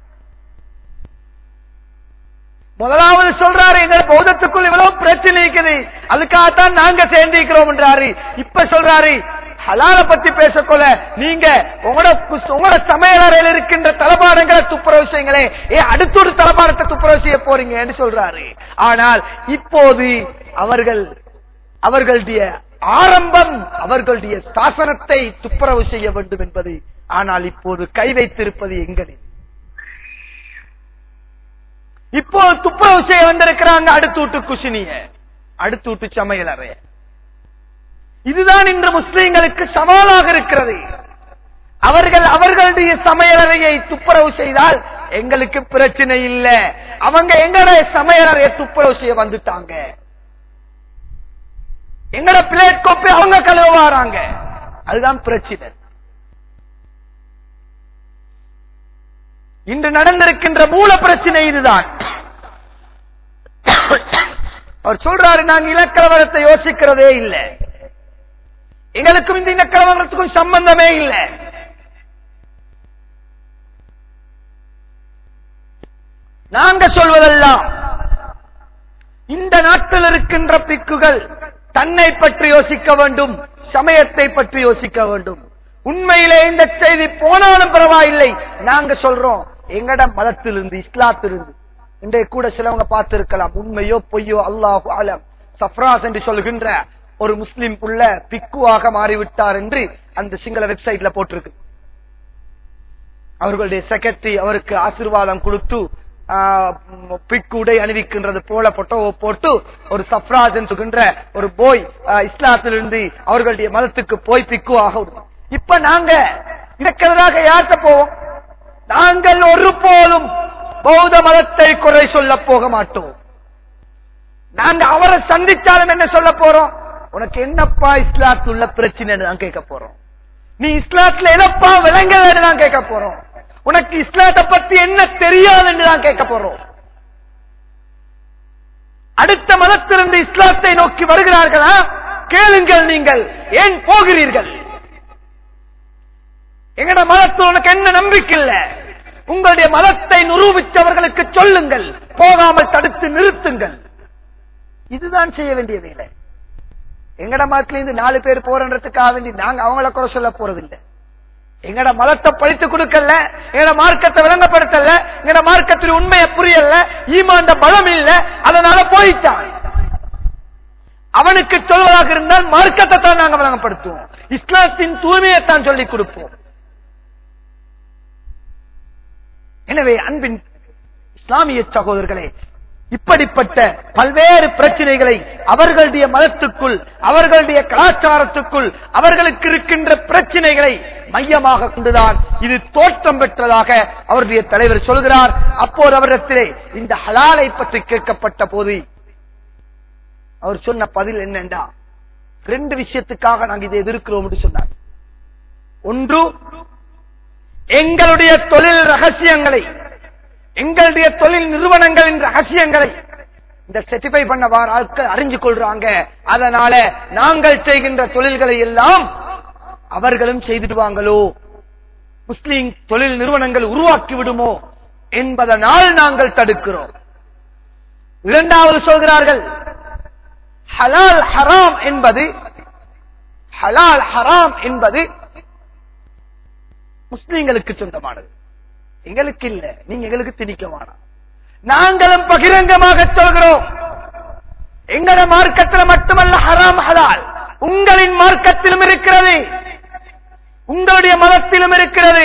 முதலாவது சொல்றாரு எங்க பௌத்தத்துக்குள் இவ்வளவு பிரச்சனை இருக்குது அதுக்காகத்தான் நாங்க சேர்ந்திருக்கிறோம் என்றாரு இப்ப சொல்றாரு ஹலால பத்தி பேசக்கொள்ள நீங்க உங்களோட உங்களோட சமையலறையில் இருக்கின்ற தளபாடங்களை துப்புரவு செய்யுங்களே ஏ அடுத்த ஒரு தளபாடத்தை துப்புரவு செய்ய போறீங்கன்னு சொல்றாரு ஆனால் இப்போது அவர்கள் அவர்களுடைய ஆரம்பம் அவர்களுடைய சாசனத்தை துப்புரவு செய்ய வேண்டும் என்பது ஆனால் இப்போது கை வைத்திருப்பது எங்களில் இப்போ துப்புரவு செய்ய வந்திருக்கிறாங்க அடுத்து விட்டு குசினிய அடுத்து விட்டு சமையல் அறைய இதுதான் இன்று முஸ்லிம்களுக்கு சவாலாக இருக்கிறது அவர்கள் அவர்களுடைய சமையலறையை துப்புரவு செய்தால் எங்களுக்கு பிரச்சனை இல்ல அவங்க எங்களுடைய சமையலறையை துப்புரவு செய்ய வந்துட்டாங்க எங்கட பிளேட் கோப்பை அவங்க கழுவாராங்க அதுதான் பிரச்சனை இன்று நடந்திருக்கின்ற மூல பிரச்சனை இதுதான் அவர் சொல்றாரு நாங்க இனக்கலவரத்தை யோசிக்கிறதே இல்லை எங்களுக்கும் இந்த இனக்கலவரத்துக்கும் சம்பந்தமே இல்லை நாங்க சொல்வதெல்லாம் இந்த நாட்டில் இருக்கின்ற பிக்குகள் தன்னை பற்றி யோசிக்க வேண்டும் சமயத்தை பற்றி யோசிக்க வேண்டும் உண்மையிலே இந்த செய்தி போனாலும் பரவாயில்லை நாங்க சொல்றோம் எங்கட மதத்திலிருந்து இஸ்லாத்திலிருந்து இன்றைய கூட சிலவங்க பார்த்திருக்கலாம் உண்மையோ பொய்யோ அல்லாஹு அலம் சஃப்ராஸ் என்று சொல்கின்ற ஒரு முஸ்லிம் புள்ள பிக்குவாக மாறிவிட்டார் என்று அந்த சிங்கள வெப்சைட்ல போட்டிருக்கு அவர்களுடைய செக்ரட்டரி அவருக்கு ஆசீர்வாதம் கொடுத்து பிக்கு உடை அணிவிக்கின்றது போல போட்டோ போட்டு ஒரு சப்ராஜ் சொல்கின்ற ஒரு போய் இஸ்லாத்திலிருந்து அவர்களுடைய மதத்துக்கு போய் பிக்கு ஆக இப்ப நாங்க இதற்கெதிராக யார்கிட்ட போவோம் நாங்கள் ஒருபோதும் பௌத்த மதத்தை குறை சொல்ல போக மாட்டோம் நாங்க அவரை சந்திச்சாலும் என்ன சொல்ல போறோம் உனக்கு என்னப்பா இஸ்லாத்துல உள்ள பிரச்சனை தான் கேட்க போறோம் நீ இஸ்லாத்துல எதப்பா விளங்கலன்னு தான் கேட்க போறோம் உனக்கு இஸ்லாத்தை பத்தி என்ன தெரியாதுன்னு தான் கேட்க போறோம் அடுத்த மதத்திலிருந்து இஸ்லாத்தை நோக்கி வருகிறார்களா கேளுங்கள் நீங்கள் ஏன் போகிறீர்கள் எங்கட மதத்தில் உனக்கு என்ன நம்பிக்கை இல்ல உங்களுடைய மதத்தை நிரூபித்தவர்களுக்கு சொல்லுங்கள் போகாமல் தடுத்து நிறுத்துங்கள் இதுதான் செய்ய வேண்டிய வேலை எங்கட மதத்துல இருந்து நாலு பேர் போறன்றதுக்காக வேண்டி நாங்க அவங்கள குறை சொல்ல போறதில்லை எங்கட மதத்தை படித்து கொடுக்கல எங்கட மார்க்கத்தை விளங்கப்படுத்தல எங்கட மார்க்கத்தில் உண்மையை புரியல ஈமாண்ட பலம் இல்ல அதனால போயிட்டான் அவனுக்கு சொல்வதாக இருந்தால் மார்க்கத்தை தான் நாங்க விளங்கப்படுத்துவோம் இஸ்லாத்தின் தூய்மையை தான் சொல்லிக் கொடுப்போம் எனவே அன்பின் இஸ்லாமிய சகோதரர்களே இப்படிப்பட்ட பல்வேறு பிரச்சனைகளை அவர்களுடைய மதத்துக்குள் அவர்களுடைய கலாச்சாரத்துக்குள் அவர்களுக்கு இருக்கின்ற பிரச்சனைகளை மையமாக கொண்டுதான் இது தோற்றம் பெற்றதாக அவருடைய தலைவர் சொல்கிறார் அப்போது அவரிடத்திலே இந்த ஹலாலை பற்றி கேட்கப்பட்ட போது அவர் சொன்ன பதில் என்னண்டா ரெண்டு விஷயத்துக்காக நாங்கள் இதை எதிர்க்கிறோம் என்று சொன்னார் ஒன்று எங்களுடைய தொழில் ரகசியங்களை எங்களுடைய தொழில் நிறுவனங்களின் ரகசியங்களை இந்த செட்டிஃபை பண்ண வார ஆட்கள் அறிஞ்சு கொள்றாங்க அதனால நாங்கள் செய்கின்ற தொழில்களை எல்லாம் அவர்களும் செய்திடுவாங்களோ முஸ்லிம் தொழில் நிறுவனங்கள் உருவாக்கி விடுமோ என்பதனால் நாங்கள் தடுக்கிறோம் இரண்டாவது சொல்கிறார்கள் ஹலால் ஹராம் என்பது ஹலால் ஹராம் என்பது முஸ்லிம்களுக்கு சொந்தமானது எங்களுக்கு இல்ல நீங்க எங்களுக்கு திணிக்க வேணாம் நாங்களும் பகிரங்கமாக சொல்கிறோம் எங்கள மார்க்கத்தில் மட்டுமல்ல ஹராம் ஹலால் உங்களின் மார்க்கத்திலும் இருக்கிறது உங்களுடைய மதத்திலும் இருக்கிறது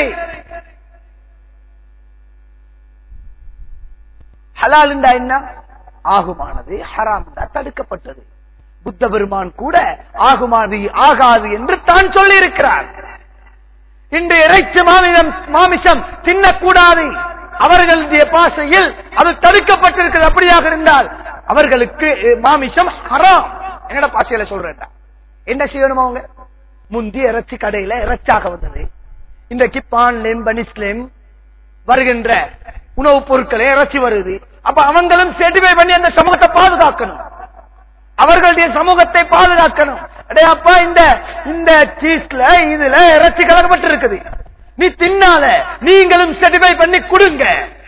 ஹலால் என்ன ஆகுமானது ஹராம் தடுக்கப்பட்டது புத்த பெருமான் கூட ஆகுமானது ஆகாது என்று தான் சொல்லி இருக்கிறார் இன்று இறைச்சி மாமிசம் மாமிசம் தின்னக்கூடாது அவர்களுடைய பாசையில் அது தடுக்கப்பட்டிருக்கிறது அப்படியாக இருந்தால் அவர்களுக்கு மாமிசம் ஹராம் என்னோட பாசையில சொல்றேன் என்ன செய்யணும் அவங்க முந்தி இறைச்சி கடையில இறைச்சாக வந்தது இன்றைக்கு பான்லேம் பனிஸ்லேம் வருகின்ற உணவுப் பொருட்களே இறைச்சி வருது அப்ப அவங்களும் செட்டிஃபை பண்ணி அந்த சமூகத்தை பாதுகாக்கணும் அவர்களுடைய சமூகத்தை பாதுகாக்கணும் அப்பா இந்த இந்த சீஸ்ல இதுல இறைச்சி கலக்கப்பட்டு இருக்குது நீ தின்னால நீங்களும் செட்டிஃபை பண்ணி கொடுங்க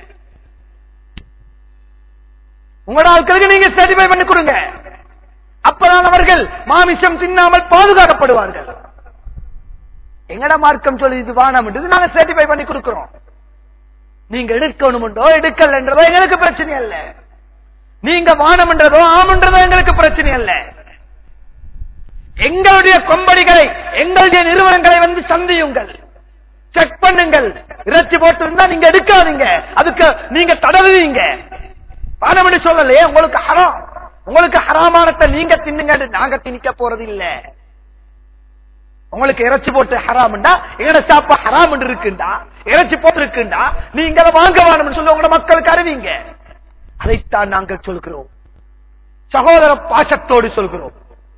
உங்களோட ஆட்களுக்கு நீங்க செட்டிஃபை பண்ணி கொடுங்க அப்பதான் அவர்கள் மாமிசம் தின்னாமல் பாதுகாக்கப்படுவார்கள் எங்கட மார்க்கம் சொல்லி இது வானம் நாங்க சர்டிஃபை பண்ணி கொடுக்கிறோம் நீங்க எடுக்கணும்ன்றோ எடுக்கல என்றதோ எங்களுக்கு பிரச்சனை அல்ல நீங்க வானம்ன்றதோ ஆமன்றதோ எங்களுக்கு பிரச்சனை அல்ல எங்களுடைய கொம்படிகளை எங்களுடைய நிறுவனங்களை வந்து சந்தியுங்கள் செக் பண்ணுங்கள் இறைச்சி போட்டு இருந்தா நீங்க எடுக்காதீங்க அதுக்கு நீங்க தடவுவீங்க வானம் சொல்லலையே உங்களுக்கு ஹராம் உங்களுக்கு ஹராமானத்தை நீங்க தின்னுங்க நாங்க திணிக்க போறது இல்ல உங்களுக்கு இறைச்சி போட்டு ஹராம்டா எங்கட சாப்பா ஹராம் இருக்குண்டா இறைச்சி போட்டு இருக்குண்டா நீங்க அதை வாங்க வேணும்னு சொல்லி உங்களோட மக்களுக்கு அறிவிங்க அதைத்தான் நாங்கள் சொல்கிறோம் சகோதர பாசத்தோடு சொல்கிறோம்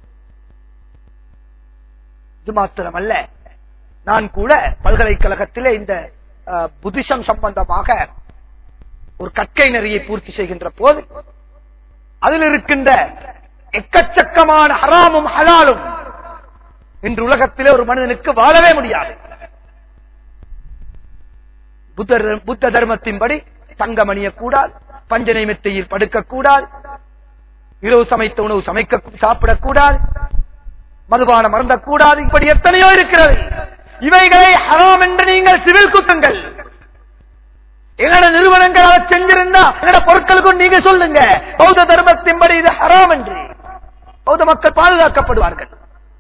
இது மாத்திரமல்ல நான் கூட பல்கலைக்கழகத்திலே இந்த புத்திசம் சம்பந்தமாக ஒரு கற்கை நெறியை பூர்த்தி செய்கின்ற போது அதில் இருக்கின்ற எக்கச்சக்கமான ஹராமும் ஹலாலும் இன்று உலகத்திலே ஒரு மனிதனுக்கு வாழவே முடியாது புத்தர் புத்த தர்மத்தின்படி தங்கம் அணியக்கூடாது பஞ்சனை மெத்தையில் படுக்கக்கூடாது இரவு சமைத்த உணவு சமைக்க சாப்பிடக்கூடாது மதுபானம் மறந்தக்கூடாது இப்படி எத்தனையோ இருக்கிறது இவைகளை ஹராம் என்று நீங்கள் சிவில் குத்துங்கள் எங்களோட நிறுவனங்கள் அதை செஞ்சிருந்தா எங்களோட பொருட்களுக்கும் நீங்க சொல்லுங்க பௌத்த தர்மத்தின்படி இது ஹராம் என்று பௌத்த மக்கள் பாதுகாக்கப்படுவார்கள்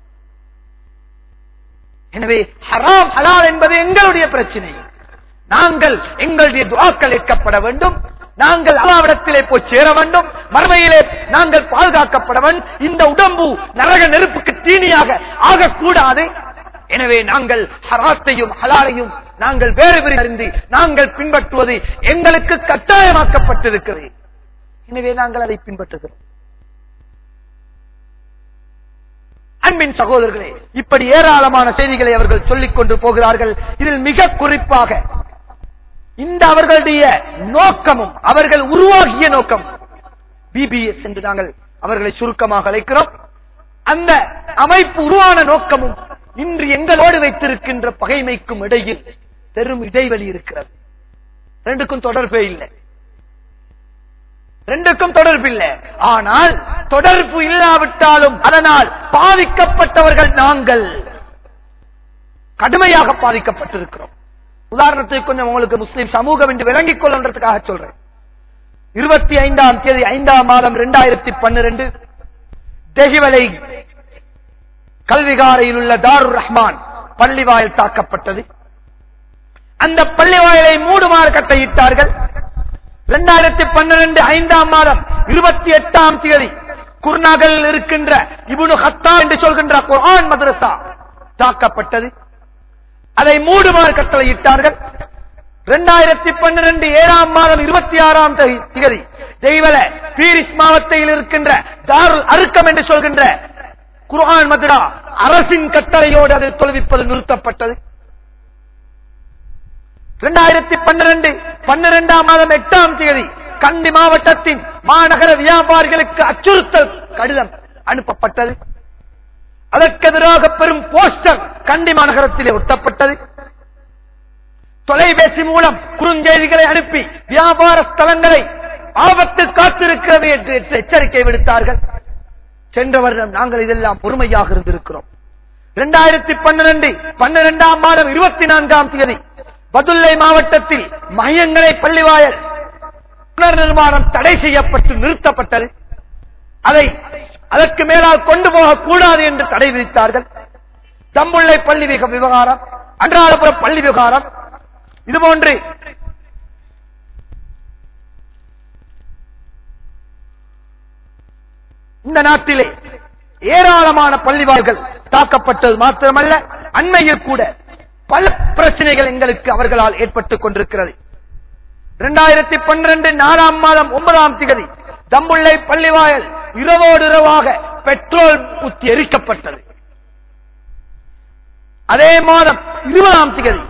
எனவே ஹராம் ஹலால் என்பது எங்களுடைய பிரச்சனை நாங்கள் எங்களுடைய துவாக்கள் ஏற்கப்பட வேண்டும் நாங்கள் அல்லாவிடத்திலே போய் சேர வேண்டும் மறுமையிலே நாங்கள் பாதுகாக்கப்பட வேண்டும் இந்த உடம்பு நரக நெருப்புக்கு தீனியாக ஆகக்கூடாது எனவே நாங்கள் ஹராத்தையும் ஹலாலையும் நாங்கள் வேறு வேறு அறிந்து நாங்கள் பின்பற்றுவது எங்களுக்கு கட்டாயமாக்கப்பட்டிருக்கிறது எனவே நாங்கள் அதை பின்பற்றுகிறோம் அன்பின் சகோதரர்களே இப்படி ஏராளமான செய்திகளை அவர்கள் சொல்லிக் கொண்டு போகிறார்கள் இதில் மிக குறிப்பாக இந்த அவர்களுடைய நோக்கமும் அவர்கள் உருவாகிய நோக்கம் பிபிஎஸ் என்று நாங்கள் அவர்களை சுருக்கமாக அழைக்கிறோம் அந்த அமைப்பு உருவான நோக்கமும் இன்று எங்களோடு வைத்திருக்கின்ற பகைமைக்கும் இடையில் பெரும் இடைவெளி இருக்கிறது ரெண்டுக்கும் தொடர்பே இல்லை ரெண்டுக்கும் தொடர்பு இல்லை ஆனால் தொடர்பு இல்லாவிட்டாலும் அதனால் பாதிக்கப்பட்டவர்கள் நாங்கள் கடுமையாக பாதிக்கப்பட்டிருக்கிறோம் உதாரணத்துக்கு கொஞ்சம் உங்களுக்கு முஸ்லிம் சமூகம் என்று விளங்கிக் கொள்ளுன்றதுக்காக சொல்றேன் இருபத்தி ஐந்தாம் தேதி ஐந்தாம் மாதம் இரண்டாயிரத்தி பன்னிரண்டு தெஹிவலை கல்விகாரையில் உள்ள தாருர் ரஹ்மான் பள்ளிவாயல் தாக்கப்பட்டது அந்த பள்ளிவாயலை மூடுமாறு கட்டையிட்டார்கள் இரண்டாயிரத்தி பன்னிரண்டு ஐந்தாம் மாதம் இருபத்தி எட்டாம் தேதி குர்நாகல் இருக்கின்ற இபுனு ஹத்தா என்று சொல்கின்ற குர்ஆன் மதரசா தாக்கப்பட்டது அதை மூடுமாறு கட்டளையிட்டார்கள் இரண்டாயிரத்தி பன்னிரண்டு ஏழாம் மாதம் இருபத்தி ஆறாம் தேதி தெய்வல பீரிஸ் மாவட்டத்தில் இருக்கின்ற தாருல் அருக்கம் என்று சொல்கின்ற குர்ஆன் மதுரா அரசின் கட்டளையோடு அதை தொழுவிப்பது நிறுத்தப்பட்டது இரண்டாயிரத்தி பன்னிரண்டு பன்னிரெண்டாம் மாதம் எட்டாம் தேதி கண்டி மாவட்டத்தின் மாநகர வியாபாரிகளுக்கு அச்சுறுத்தல் கடிதம் அனுப்பப்பட்டது அதற்கு எதிராக பெரும் போஸ்டர் கண்டி மாநகரத்திலே ஒட்டப்பட்டது தொலைபேசி மூலம் குறுஞ்செய்திகளை அனுப்பி வியாபார ஸ்தலங்களை ஆபத்து காத்திருக்கிறது என்று எச்சரிக்கை விடுத்தார்கள் சென்ற வருடம் நாங்கள் இதெல்லாம் பொறுமையாக இருந்திருக்கிறோம் இரண்டாயிரத்தி பன்னிரண்டு பன்னிரெண்டாம் மாதம் இருபத்தி நான்காம் தேதி பதுல்லை மாவட்டத்தில் மையங்களை பள்ளிவாயல் புனர் நிர்மாணம் தடை செய்யப்பட்டு நிறுத்தப்பட்டது அதை அதற்கு மேலால் கொண்டு போகக்கூடாது என்று தடை விதித்தார்கள் தம்புள்ளை பள்ளி விக- விவகாரம் அன்றாடபுரம் பள்ளி விவகாரம் இதுபோன்று இந்த நாட்டிலே ஏராளமான பள்ளிவாய்கள் தாக்கப்பட்டது மாத்திரமல்ல அண்மையில் கூட பல பிரச்சனைகள் எங்களுக்கு அவர்களால் ஏற்பட்டுக் கொண்டிருக்கிறது இரண்டாயிரத்தி பன்னிரண்டு நாலாம் மாதம் ஒன்பதாம் திகதி தம்புள்ளை பள்ளிவாயல் இரவோடு இரவாக பெட்ரோல் ஊற்றி எரிக்கப்பட்டது அதே மாதம் இருபதாம் திகதி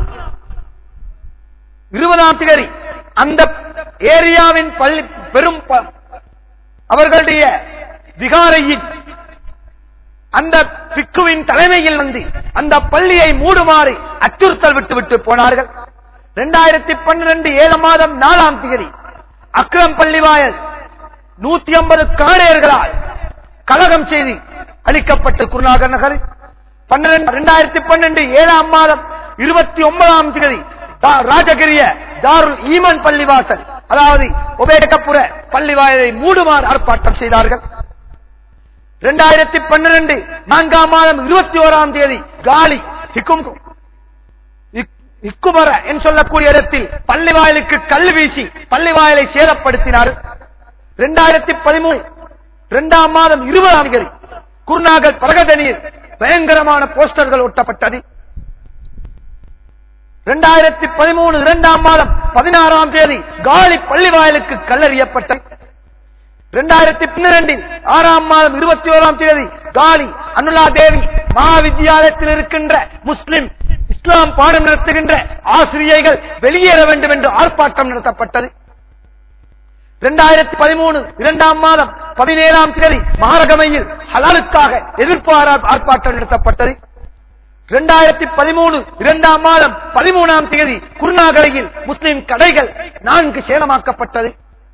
இருபதாம் திகதி அந்த ஏரியாவின் பள்ளி பெரும் ப- அவர்களுடைய விகாரையின் அந்த பிக்குவின் தலைமையில் வந்து அந்த பள்ளியை மூடுமாறு அச்சுறுத்தல் விட்டுவிட்டு போனார்கள் இரண்டாயிரத்தி பன்னிரண்டு ஏழு மாதம் நாலாம் தேதி அக்ரம் பள்ளிவாயல் நூத்தி ஐம்பது காடையர்களால் கலகம் செய்து அளிக்கப்பட்ட குருநாகர் நகர் பன்னிரண்டு இரண்டாயிரத்தி பன்னெண்டு ஏழாம் மாதம் இருபத்தி ஒன்பதாம் தேதி தா- ராஜகிரிய தாருல் ஈமன் பள்ளிவாசல் அதாவது உபேடகப்புற பள்ளிவாயலை மூடுமாறு ஆர்ப்பாட்டம் செய்தார்கள் இரண்டாயிரத்தி பன்னிரண்டு நான்காம் மாதம் இருபத்தி ஓராம் தேதி காலி ஹிக்கும் இக்- இக்குமர என்று சொல்லக்கூடிய இடத்தில் பள்ளி வாயிலுக்கு கல் வீசி பள்ளி வாயிலை சேதப்படுத்தினார் இரண்டாயிரத்தி பதிமூணு இரண்டாம் மாதம் இருபதாம் தேதி குருநாகல் பிரகதனியில் பயங்கரமான போஸ்டர்கள் ஒட்டப்பட்டது இரண்டாயிரத்தி பதிமூணு இரண்டாம் மாதம் பதினாறாம் தேதி காலி பள்ளி வாயிலுக்கு கல்லறியப்பட்டது இரண்டாயிரத்தி பன்னிரண்டில் ஆறாம் மாதம் இருபத்தி ஓராம் தேதி காலி அனுலா தேவி மகாவித்யாலயத்தில் இருக்கின்ற முஸ்லிம் இஸ்லாம் பாடம் நடத்துகின்ற ஆசிரியைகள் வெளியேற வேண்டும் என்று ஆர்ப்பாட்டம் நடத்தப்பட்டது இரண்டாயிரத்தி பதிமூணு இரண்டாம் மாதம் பதினேழாம் தேதி மாரகமையில் ஹலாலுக்காக எதிர்ப்பு ஆரா- ஆர்ப்பாட்டம் நடத்தப்பட்டது இரண்டாயிரத்தி பதிமூணு இரண்டாம் மாதம் பதிமூணாம் தேதி குருநாகரையில் முஸ்லிம் கடைகள் நான்கு சேதமாக்கப்பட்டது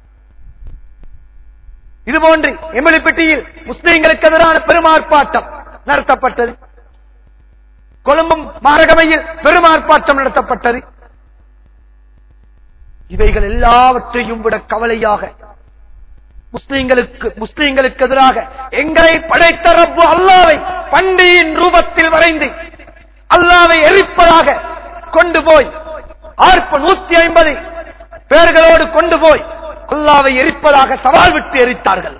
இதுபோன்று எம்எல்பட்டியில் முஸ்லிம்களுக்கு எதிரான பெருமார்ப்பாட்டம் நடத்தப்பட்டது கொழும்பும் மாரகமையில் பெருமார்ப்பாட்டம் நடத்தப்பட்டது இவைகள் எல்லாவற்றையும் விட கவலையாக முஸ்லிம்களுக்கு முஸ்லிம்களுக்கு எதிராக எங்களை படைத்த ரப்பு அல்லாவை பண்டியின் ரூபத்தில் வரைந்து அல்லாவை எரிப்பதாக கொண்டு போய் ஆர்ப்ப நூத்தி ஐம்பது பேர்களோடு கொண்டு போய் அல்லாவை எரிப்பதாக சவால் விட்டு எரித்தார்கள்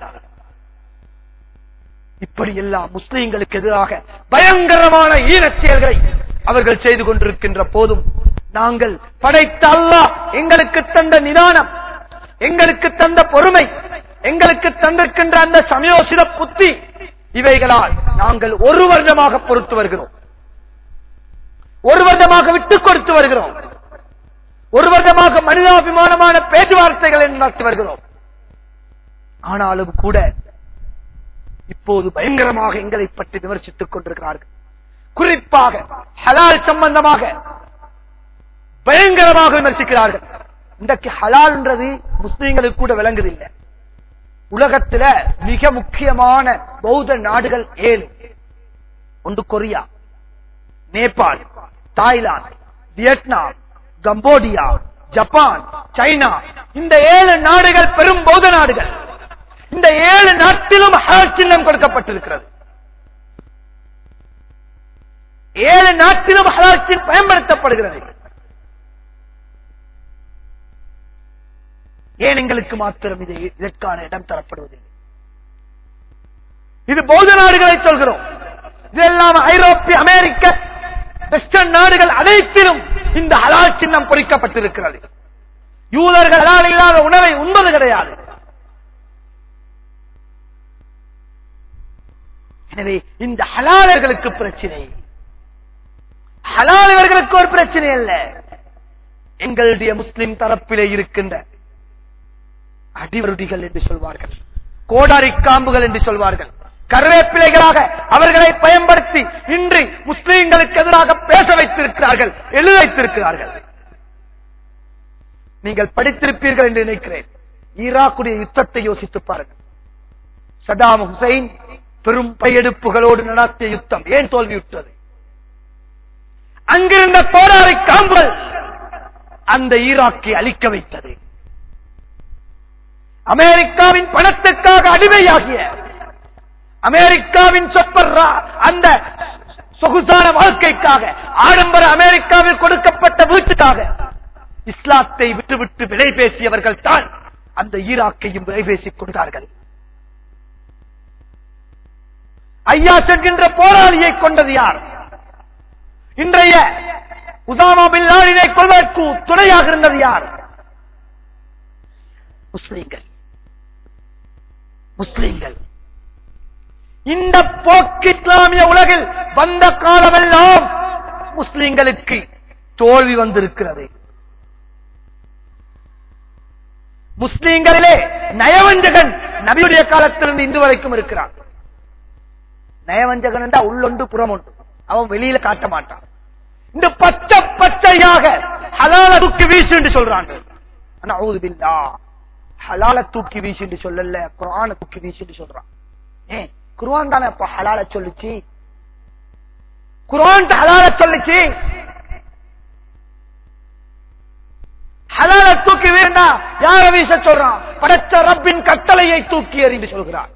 இப்படி எல்லாம் முஸ்லிம்களுக்கு எதிராக பயங்கரமான ஈனச் செயல்களை அவர்கள் செய்து கொண்டிருக்கின்ற போதும் நாங்கள் படைத்த அல்லாஹ் எங்களுக்கு தந்த நிதானம் எங்களுக்கு தந்த பொறுமை எங்களுக்கு தந்திருக்கின்ற அந்த சமயோசித புத்தி இவைகளால் நாங்கள் ஒரு வருடமாக பொறுத்து வருகிறோம் ஒரு வருடமாக விட்டுக் கொடுத்து வருகிறோம் ஒரு வருடமாக மனிதாபிமானமான பேச்சுவார்த்தைகளை நடத்தி வருகிறோம் ஆனாலும் கூட இப்போது பயங்கரமாக எங்களை பற்றி விமர்சித்துக் கொண்டிருக்கிறார்கள் குறிப்பாக ஹலால் சம்பந்தமாக பயங்கரமாக விமர்சிக்கிறார்கள் இன்றைக்கு ஹலால்ன்றது முஸ்லீம்களுக்கு கூட விளங்குதில்லை உலகத்துல மிக முக்கியமான பௌத்த நாடுகள் ஏழு ஒன்று Korea Nepal Thailand Vietnam Cambodia Japan China இந்த ஏழு நாடுகள் பெரும் பௌத்த நாடுகள் இந்த ஏழு நாட்டிலும் ஹலால் சின்னம் கொடுக்கப்பட்டிருக்கிறது ஏழு நாட்டிலும் ஹலால் சின்னம் பயன்படுத்தப்படுகிறது ஏன் எங்களுக்கு மாத்திரம் இது இதற்கான இடம் தரப்படுவதில்லை இது பௌத்த நாடுகளை சொல்கிறோம் இதெல்லாம் ஐரோப்பிய அமெரிக்க வெஸ்டர்ன் நாடுகள் அனைத்திலும் இந்த ஹலால் சின்னம் பொறிக்கப்பட்டிருக்கிறது யூதர்கள் ஹலால் இல்லாத உணவை உண்பது கிடையாது எனவே இந்த ஹலாலர்களுக்கு பிரச்சனை ஹலால் இவர்களுக்கு ஒரு பிரச்சனை அல்ல எங்களுடைய முஸ்லிம் தரப்பிலே இருக்கின்ற அடிவருடிகள் என்று சொல்வார்கள் கோடாரி காம்புகள் என்று சொல்வார்கள் கருவேப்பிலைகளாக அவர்களை பயன்படுத்தி இன்று முஸ்லிம்களுக்கு எதிராக பேச வைத்திருக்கிறார்கள் எழுத வைத்திருக்கிறார்கள் நீங்கள் படித்திருப்பீர்கள் என்று நினைக்கிறேன் ஈராக்குடைய யுத்தத்தை யோசித்து பாருங்கள் சதாம் ஹுசைன் பெரும் பையெடுப்புகளோடு நடத்திய யுத்தம் ஏன் தோல்வியுற்றது அங்கிருந்த கோடாரி காம்புகள் அந்த ஈராக்கை அழிக்க வைத்தது அமெரிக்காவின் பணத்துக்காக அடிமையாகிய அமெரிக்காவின் சொப்பர் ரா- அந்த சொகுசான வாழ்க்கைக்காக ஆடம்பர அமெரிக்காவில் கொடுக்கப்பட்ட வீட்டுக்காக இஸ்லாத்தை விட்டுவிட்டு விலை பேசியவர்கள் தான் அந்த ஈராக்கையும் விலை பேசிக் கொண்டார்கள் ஐயா சென்கின்ற போராளியை கொண்டது யார் இன்றைய உசாமா பின் லாடினை கொள்வதற்கு துணையாக இருந்தது யார் முஸ்லிம்கள் முஸ்லிம்கள் இந்த போக்கு இஸ்லாமிய உலகில் வந்த காலமெல்லாம் முஸ்லிம்களுக்கு தோல்வி வந்திருக்கிறது முஸ்லிம்களிலே நயவஞ்சகன் நபியுடைய காலத்திலிருந்து இன்று வரைக்கும் இருக்கிறான் நயவஞ்சகன் என்றா உள்ளொன்று புறம் ஒன்று அவன் வெளியில காட்ட மாட்டான் இந்த பச்சை பச்சையாக ஹலால தூக்கி வீசு என்று சொல்றாங்க நஊது பில்லாஹ். ஹலால தூக்கி வீசு என்று சொல்லல குரான தூக்கி வீசு என்று சொல்றான் ஏன் குர்ஆன் தானே அப்ப ஹலால சொல்லுச்சு குர்ஆன் ஹலால சொல்லுச்சு ஹலால தூக்கி வேண்டாம் யார வீச சொல்றான் படைச்ச ரப்பின் கட்டளையை தூக்கி எறிந்து சொல்கிறான்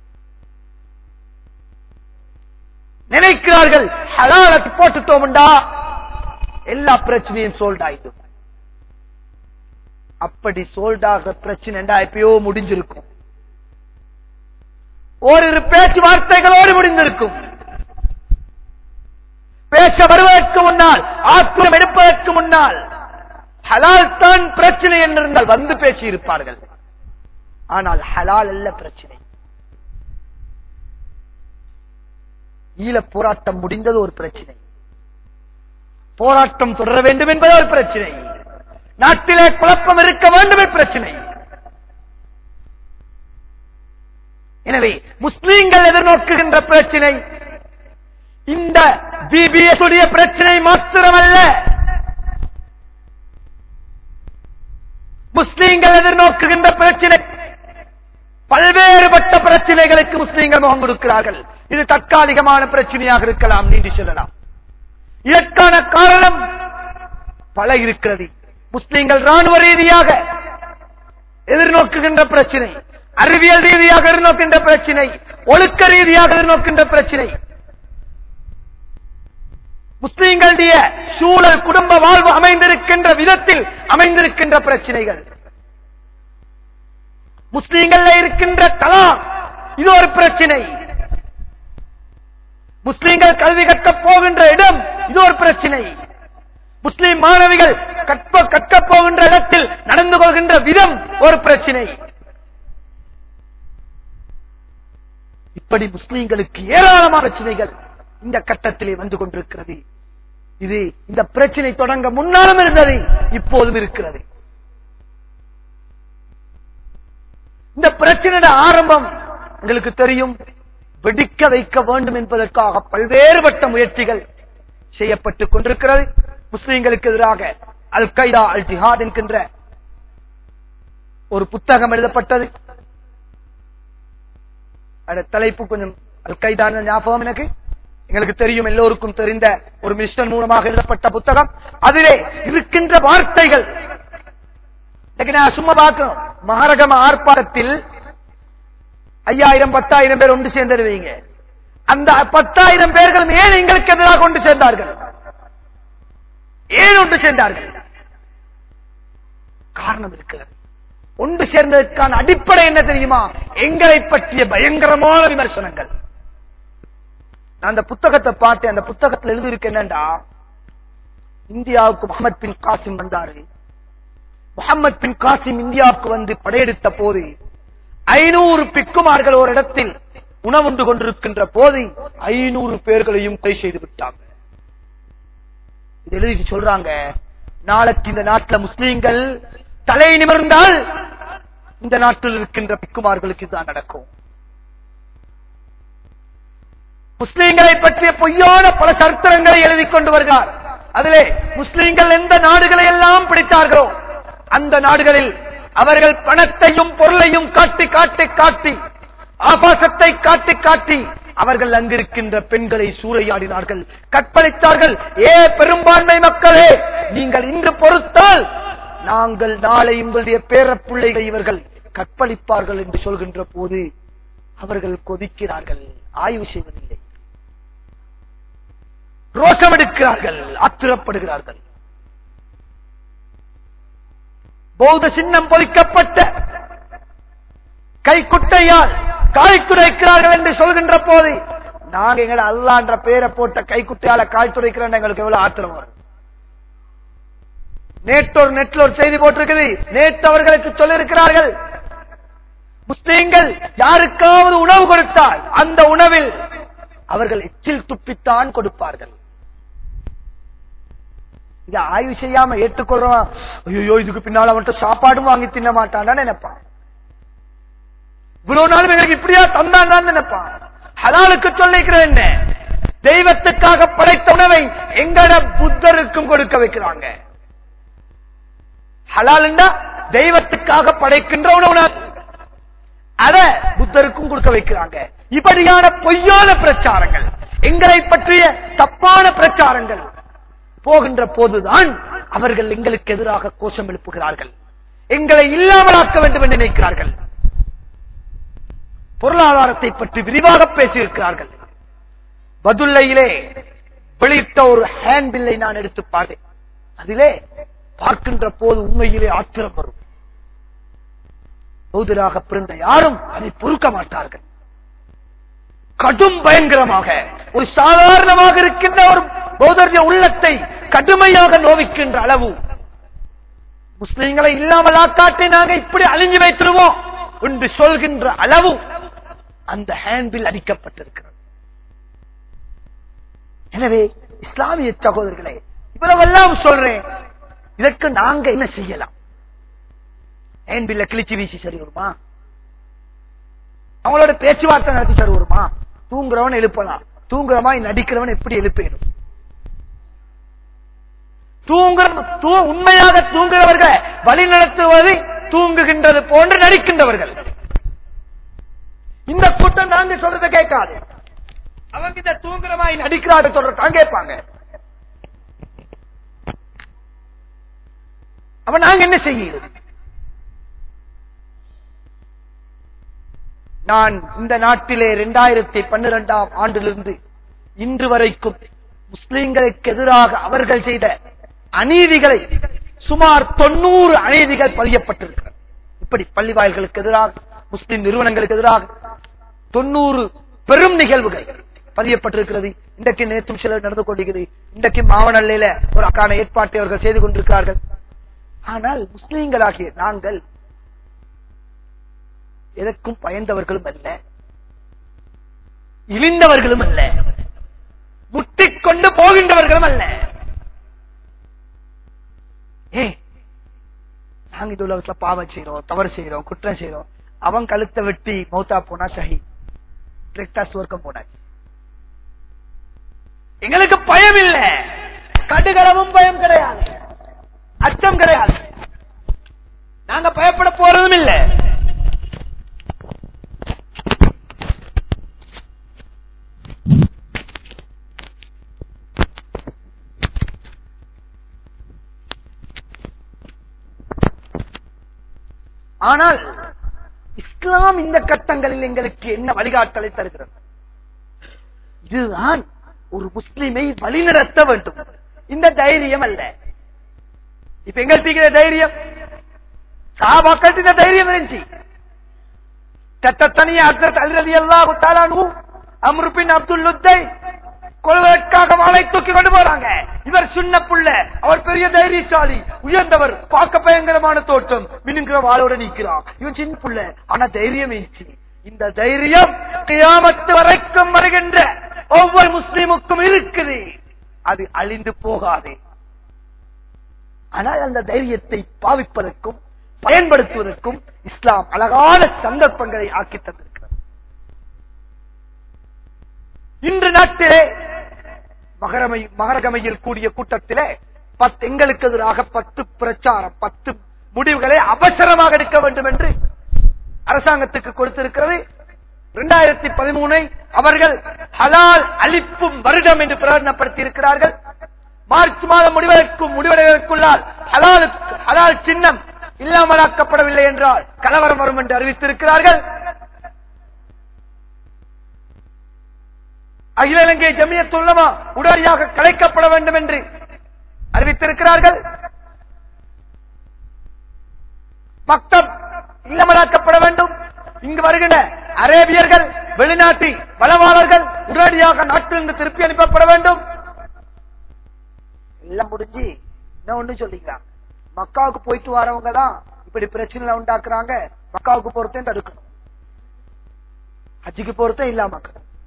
நினைக்கிறார்கள் ஹலால போட்டுட்டோம்டா எல்லா பிரச்சனையும் சோல்ட் ஆயிடும் அப்படி சோல்ட் ஆகிற பிரச்சனைடா எப்பயோ முடிஞ்சிருக்கும் ஓரிரு பேச்சுவார்த்தைகளோடு முடிந்திருக்கும் பேச வருவதற்கு முன்னால் ஆத்திரம் எடுப்பதற்கு முன்னால் ஹலால் தான் பிரச்சனை என்றிருந்தால் வந்து பேசி இருப்பார்கள் ஆனால் ஹலால் அல்ல பிரச்சனை ஈழ போராட்டம் முடிந்தது ஒரு பிரச்சனை போராட்டம் தொடர வேண்டும் என்பது ஒரு பிரச்சனை நாட்டிலே குழப்பம் இருக்க வேண்டும் என்ற பிரச்சனை எனவே முஸ்லீம்கள் எதிர்நோக்குகின்ற பிரச்சனை இந்த பிபிஎஸ் உடைய பிரச்சனை மாத்திரமல்ல முஸ்லீம்கள் எதிர்நோக்குகின்ற பிரச்சனை பல்வேறுபட்ட பிரச்சனைகளுக்கு முஸ்லீம்கள் முகம் கொடுக்கிறார்கள் இது தற்காலிகமான பிரச்சனையாக இருக்கலாம் நீதி சொல்லலாம் இதற்கான காரணம் பல இருக்கிறது முஸ்லீம்கள் ராணுவ ரீதியாக எதிர்நோக்குகின்ற பிரச்சனை அறிவியல் ரீதியாக எதிர்நோக்கின்ற பிரச்சனை ஒழுக்க ரீதியாக எதிர்நோக்கின்ற பிரச்சனை முஸ்லீம்களுடைய சூழல் குடும்ப வாழ்வு அமைந்திருக்கின்ற விதத்தில் அமைந்திருக்கின்ற பிரச்சனைகள் முஸ்லீம்கள் இருக்கின்ற கலா இது ஒரு பிரச்சனை முஸ்லீம்கள் கல்வி கற்கப் போகின்ற இடம் இது ஒரு பிரச்சனை முஸ்லிம் மாணவிகள் கற்ப கற்கப் போகின்ற இடத்தில் நடந்து கொள்கின்ற விதம் ஒரு பிரச்சனை இப்படி முஸ்லீம்களுக்கு ஏராளமான பிரச்சனைகள் இந்த கட்டத்திலே வந்து கொண்டிருக்கிறது இது இந்த பிரச்சனை தொடங்க முன்னாலும் இருந்தது இப்போதும் இருக்கிறது இந்த பிரச்சனையோட ஆரம்பம் உங்களுக்கு தெரியும் வெடிக்க வைக்க வேண்டும் என்பதற்காக பல்வேறுபட்ட முயற்சிகள் செய்யப்பட்டுக் கொண்டிருக்கிறது முஸ்லிம்களுக்கு எதிராக அல் கைதா அல் ஜிஹாத் என்கின்ற ஒரு புத்தகம் எழுதப்பட்டது அந்த தலைப்பு கொஞ்சம் அல் கைதான ஞாபகம் எனக்கு எங்களுக்கு தெரியும் எல்லோருக்கும் தெரிந்த ஒரு மிஷன் மூலமாக எழுதப்பட்ட புத்தகம் அதிலே இருக்கின்ற வார்த்தைகள் இன்னைக்கு நான் சும்மா பார்க்கிறோம் மகரகம ஆர்ப்பாட்டத்தில் ஐயாயிரம் பத்தாயிரம் பேர் ஒன்று சேர்ந்துருவீங்க அந்த பத்தாயிரம் பேர்கள் ஏன் எங்களுக்கு எதிராக கொண்டு சேர்ந்தார்கள் ஏன் ஒன்று சேர்ந்தார்கள் காரணம் இருக்கிறது ஒன்று சேர்ந்ததற்கான அடிப்படை என்ன தெரியுமா எங்களை பற்றிய பயங்கரமான விமர்சனங்கள் நான் அந்த புத்தகத்தை பார்த்தேன் அந்த புத்தகத்தில் எழுதியிருக்கு என்னண்டா இந்தியாவுக்கு முகமது பின் காசிம் வந்தாரு முகமது பின் காசிம் இந்தியாவுக்கு வந்து படையெடுத்த போது ஐநூறு பிக்குமார்கள் ஒரு இடத்தில் உணவுண்டு கொண்டிருக்கின்ற போது ஐநூறு பேர்களையும் கொலை செய்து விட்டாங்க இது எழுதி சொல்றாங்க நாளைக்கு இந்த நாட்டில் முஸ்லீம்கள் தலை நிமிர்ந்தால் இந்த நாட்டில் இருக்கின்ற பிக்குமார்களுக்கு இதுதான் நடக்கும் முஸ்லீம்களை பற்றிய பொய்யான பல சரித்திரங்களை எழுதி கொண்டு வருகிறார் அதிலே முஸ்லீம்கள் எந்த நாடுகளை எல்லாம் பிடித்தார்களோ அந்த நாடுகளில் அவர்கள் பணத்தையும் பொருளையும் காட்டி காட்டி காட்டி ஆபாசத்தை காட்டி காட்டி அவர்கள் அங்கிருக்கின்ற பெண்களை சூறையாடினார்கள் கற்பழித்தார்கள் ஏ பெரும்பான்மை மக்களே நீங்கள் இன்று பொறுத்தால் நாங்கள் நாளை உங்களுடைய பேர பிள்ளைகளை இவர்கள் கற்பழிப்பார்கள் என்று சொல்கின்ற போது அவர்கள் கொதிக்கிறார்கள் ஆய்வு செய்வதில்லை ரோஷம் எடுக்கிறார்கள் ஆத்திரப்படுகிறார்கள் பௌத்த சின்னம் பொறிக்கப்பட்ட கைக்குட்டையால் காய்த்துரைக்கிறார்கள் என்று சொல்கின்ற போது நாங்க எங்களை அல்லான்ற பேரை போட்ட கைக்குட்டையால காய்த்துரைக்கிறோம் எங்களுக்கு எவ்வளவு ஆத்திரம் வரும் நேற்று ஒரு நெட்ல ஒரு செய்தி போட்டிருக்குது நேற்று அவர்களுக்கு சொல்லியிருக்கிறார்கள் முஸ்லீம்கள் யாருக்காவது உணவு கொடுத்தால் அந்த உணவில் அவர்கள் எச்சில் துப்பித்தான் கொடுப்பார்கள் இதை ஆய்வு செய்யாம ஏற்றுக்கொள்றோம் ஐயோ இதுக்கு பின்னால் அவன்கிட்ட சாப்பாடும் வாங்கி தின்ன மாட்டான்னு நினைப்பான் இவ்வளவு நாளும் எங்களுக்கு இப்படியா தந்தான்னு நினைப்பான் ஹலாலுக்கு சொல்லிக்கிறேன் என்ன தெய்வத்துக்காக படைத்த உணவை எங்கட புத்தருக்கும் கொடுக்க வைக்கிறாங்க ஹலாலுண்டா தெய்வத்துக்காக படைக்கின்ற உணவு அத புத்தருக்கும் கொடுக்க வைக்கிறாங்க இப்படியான பொய்யான பிரச்சாரங்கள் எங்களை பற்றிய தப்பான பிரச்சாரங்கள் போகின்ற போதுதான் அவர்கள் எங்களுக்கு எதிராக கோஷம் எழுப்புகிறார்கள் எங்களை இல்லாமலாக்க வேண்டும் என்று நினைக்கிறார்கள் பொருளாதாரத்தை பற்றி விரிவாக பேசியிருக்கிறார்கள் பதுல்லையிலே வெளியிட்ட ஒரு ஹேண்ட் பில்லை நான் எடுத்து பார்த்தேன் அதிலே பார்க்கின்ற போது உண்மையிலே ஆத்திரம் வரும் பௌதராக பிறந்த யாரும் அதை பொறுக்க மாட்டார்கள் கடும் பயங்கரமாக ஒரு சாதாரணமாக இருக்கின்ற ஒரு பௌதர்ய உள்ளத்தை கடுமையாக நோவிக்கின்ற அளவு முஸ்லிம்களை இல்லாமல் ஆக்காட்டி நாங்க இப்படி அழிஞ்சு வைத்திருவோம் என்று சொல்கின்ற அளவு அந்த ஹேண்டில் அடிக்கப்பட்டிருக்கிறது எனவே இஸ்லாமிய சகோதரர்களே இவ்வளவெல்லாம் சொல்றேன் இதற்கு நாங்க என்ன செய்யலாம் ஹேண்டில் கிழிச்சு வீசி சரி வருமா அவங்களோட பேச்சுவார்த்தை நடத்தி தருவோமா தூங்குறவன் எழுப்பலாம் தூங்குறவன் நடிக்கிறவன் எப்படி எழுப்பணும் தூங்குற தூ- உண்மையாக தூங்குறவர்கள் வழி நடத்துவது தூங்குகின்றது போன்று நடிக்கின்றவர்கள் இந்த கூட்டம் நாங்க சொல்றதை கேட்காது அவங்க இந்த தூங்குறமாய் நடிக்கிறார்கள் சொல்றதான் கேட்பாங்க அப்ப நாங்க என்ன செய்யணும் நான் இந்த நாட்டிலே இரண்டாயிரத்தி பன்னிரெண்டாம் ஆண்டிலிருந்து இன்று வரைக்கும் முஸ்லிம்களுக்கு எதிராக அவர்கள் செய்த அநீதிகளை சுமார் தொண்ணூறு அநீதிகள் பதியப்பட்டிருக்கிறது இப்படி பள்ளி வாயில்களுக்கு எதிராக முஸ்லிம் நிறுவனங்களுக்கு எதிராக தொண்ணூறு பெரும் நிகழ்வுகள் பதியப்பட்டிருக்கிறது இன்றைக்கு நேற்றும் சிலர் நடந்து கொண்டிருக்கிறது இன்றைக்கு மாவனல்லையில ஒரு அக்கான ஏற்பாட்டை அவர்கள் செய்து கொண்டிருக்கிறார்கள் ஆனால் முஸ்லிம்களாகிய நாங்கள் எதற்கும் பயந்தவர்களும் அல்ல இழிந்தவர்களும் அல்ல முட்டிக்கொண்டு போகின்றவர்களும் அல்ல ஏ நாங்க இந்த உலகத்துல பாவம் செய்யறோம் தவறு செய்யறோம் குற்றம் செய்யறோம் அவன் கழுத்தை வெட்டி மௌத்தா போனா சஹி டிரெக்டா சுவர்க்கம் போனாச்சு எங்களுக்கு பயம் இல்ல கடுகளவும் பயம் கிடையாது அச்சம் கிடையாது நாங்க பயப்பட போறதும் இல்லை ஆனால் இஸ்லாம் இந்த கட்டங்களில் எங்களுக்கு என்ன வழிகாட்டலை தருகிறது இதுதான் ஒரு முஸ்லிமை வழிநடத்த வேண்டும் இந்த தைரியம் அல்ல இப்ப எங்க இருக்கிற தைரியம் சாபாக்கள் இந்த தைரியம் இருந்துச்சு தனிய அர்த்தத் அல்ரதி அல்லாஹு தாலானு அம்ருபின் அப்துல் லுத்தை கொள்வதற்காக வாளை தூக்கி கொண்டு போறாங்க இவர் சின்ன புள்ள அவர் பெரிய தைரியசாலி உயர்ந்தவர் பார்க்க பயங்கரமான தோற்றம் மினுங்கிற வாளோட நிற்கிறான் இவன் சின்ன புள்ள ஆனா தைரியம் இருந்துச்சு இந்த தைரியம் கியாமத்து வரைக்கும் வருகின்ற ஒவ்வொரு முஸ்லிமுக்கும் இருக்குது அது அழிந்து போகாது ஆனால் அந்த தைரியத்தை பாவிப்பதற்கும் பயன்படுத்துவதற்கும் இஸ்லாம் அழகான சந்தர்ப்பங்களை ஆக்கி தந்திருக்கிறது இன்று நாட்டிலே மகரமை மகரகமையில் கூடிய கூட்டத்திலே பத்து எங்களுக்கு எதிராக பத்து பிரச்சாரம் பத்து முடிவுகளை அவசரமாக எடுக்க வேண்டும் என்று அரசாங்கத்துக்கு கொடுத்திருக்கிறது இரண்டாயிரத்தி பதிமூனை அவர்கள் ஹலால் அளிப்பும் வருடம் என்று பிரகடனப்படுத்தி இருக்கிறார்கள் மார்ச் மாதம் முடிவதற்கும் முடிவடைவதற்குள்ளால் ஹலால் ஹலால் சின்னம் இல்லாமலாக்கப்படவில்லை என்றால் கலவரம் வரும் என்று அறிவித்திருக்கிறார்கள் அகில இலங்கை ஜமியத்துள்ளமா உடனடியாக கலைக்கப்பட வேண்டும் என்று அறிவித்திருக்கிறார்கள் மக்தம் இல்லமலாக்கப்பட வேண்டும் இங்கு வருகின்ற அரேபியர்கள் வெளிநாட்டு வளவாளர்கள் உடனடியாக நாட்டிலிருந்து திருப்பி அனுப்பப்பட வேண்டும் எல்லாம் முடிஞ்சு என்ன ஒண்ணு சொல்லிக்கிறாங்க மக்காவுக்கு போயிட்டு வரவங்க தான் இப்படி பிரச்சனை உண்டாக்குறாங்க மக்காவுக்கு போறதையும் தடுக்கணும் ஹஜ்ஜுக்கு போறதும் இல்லாம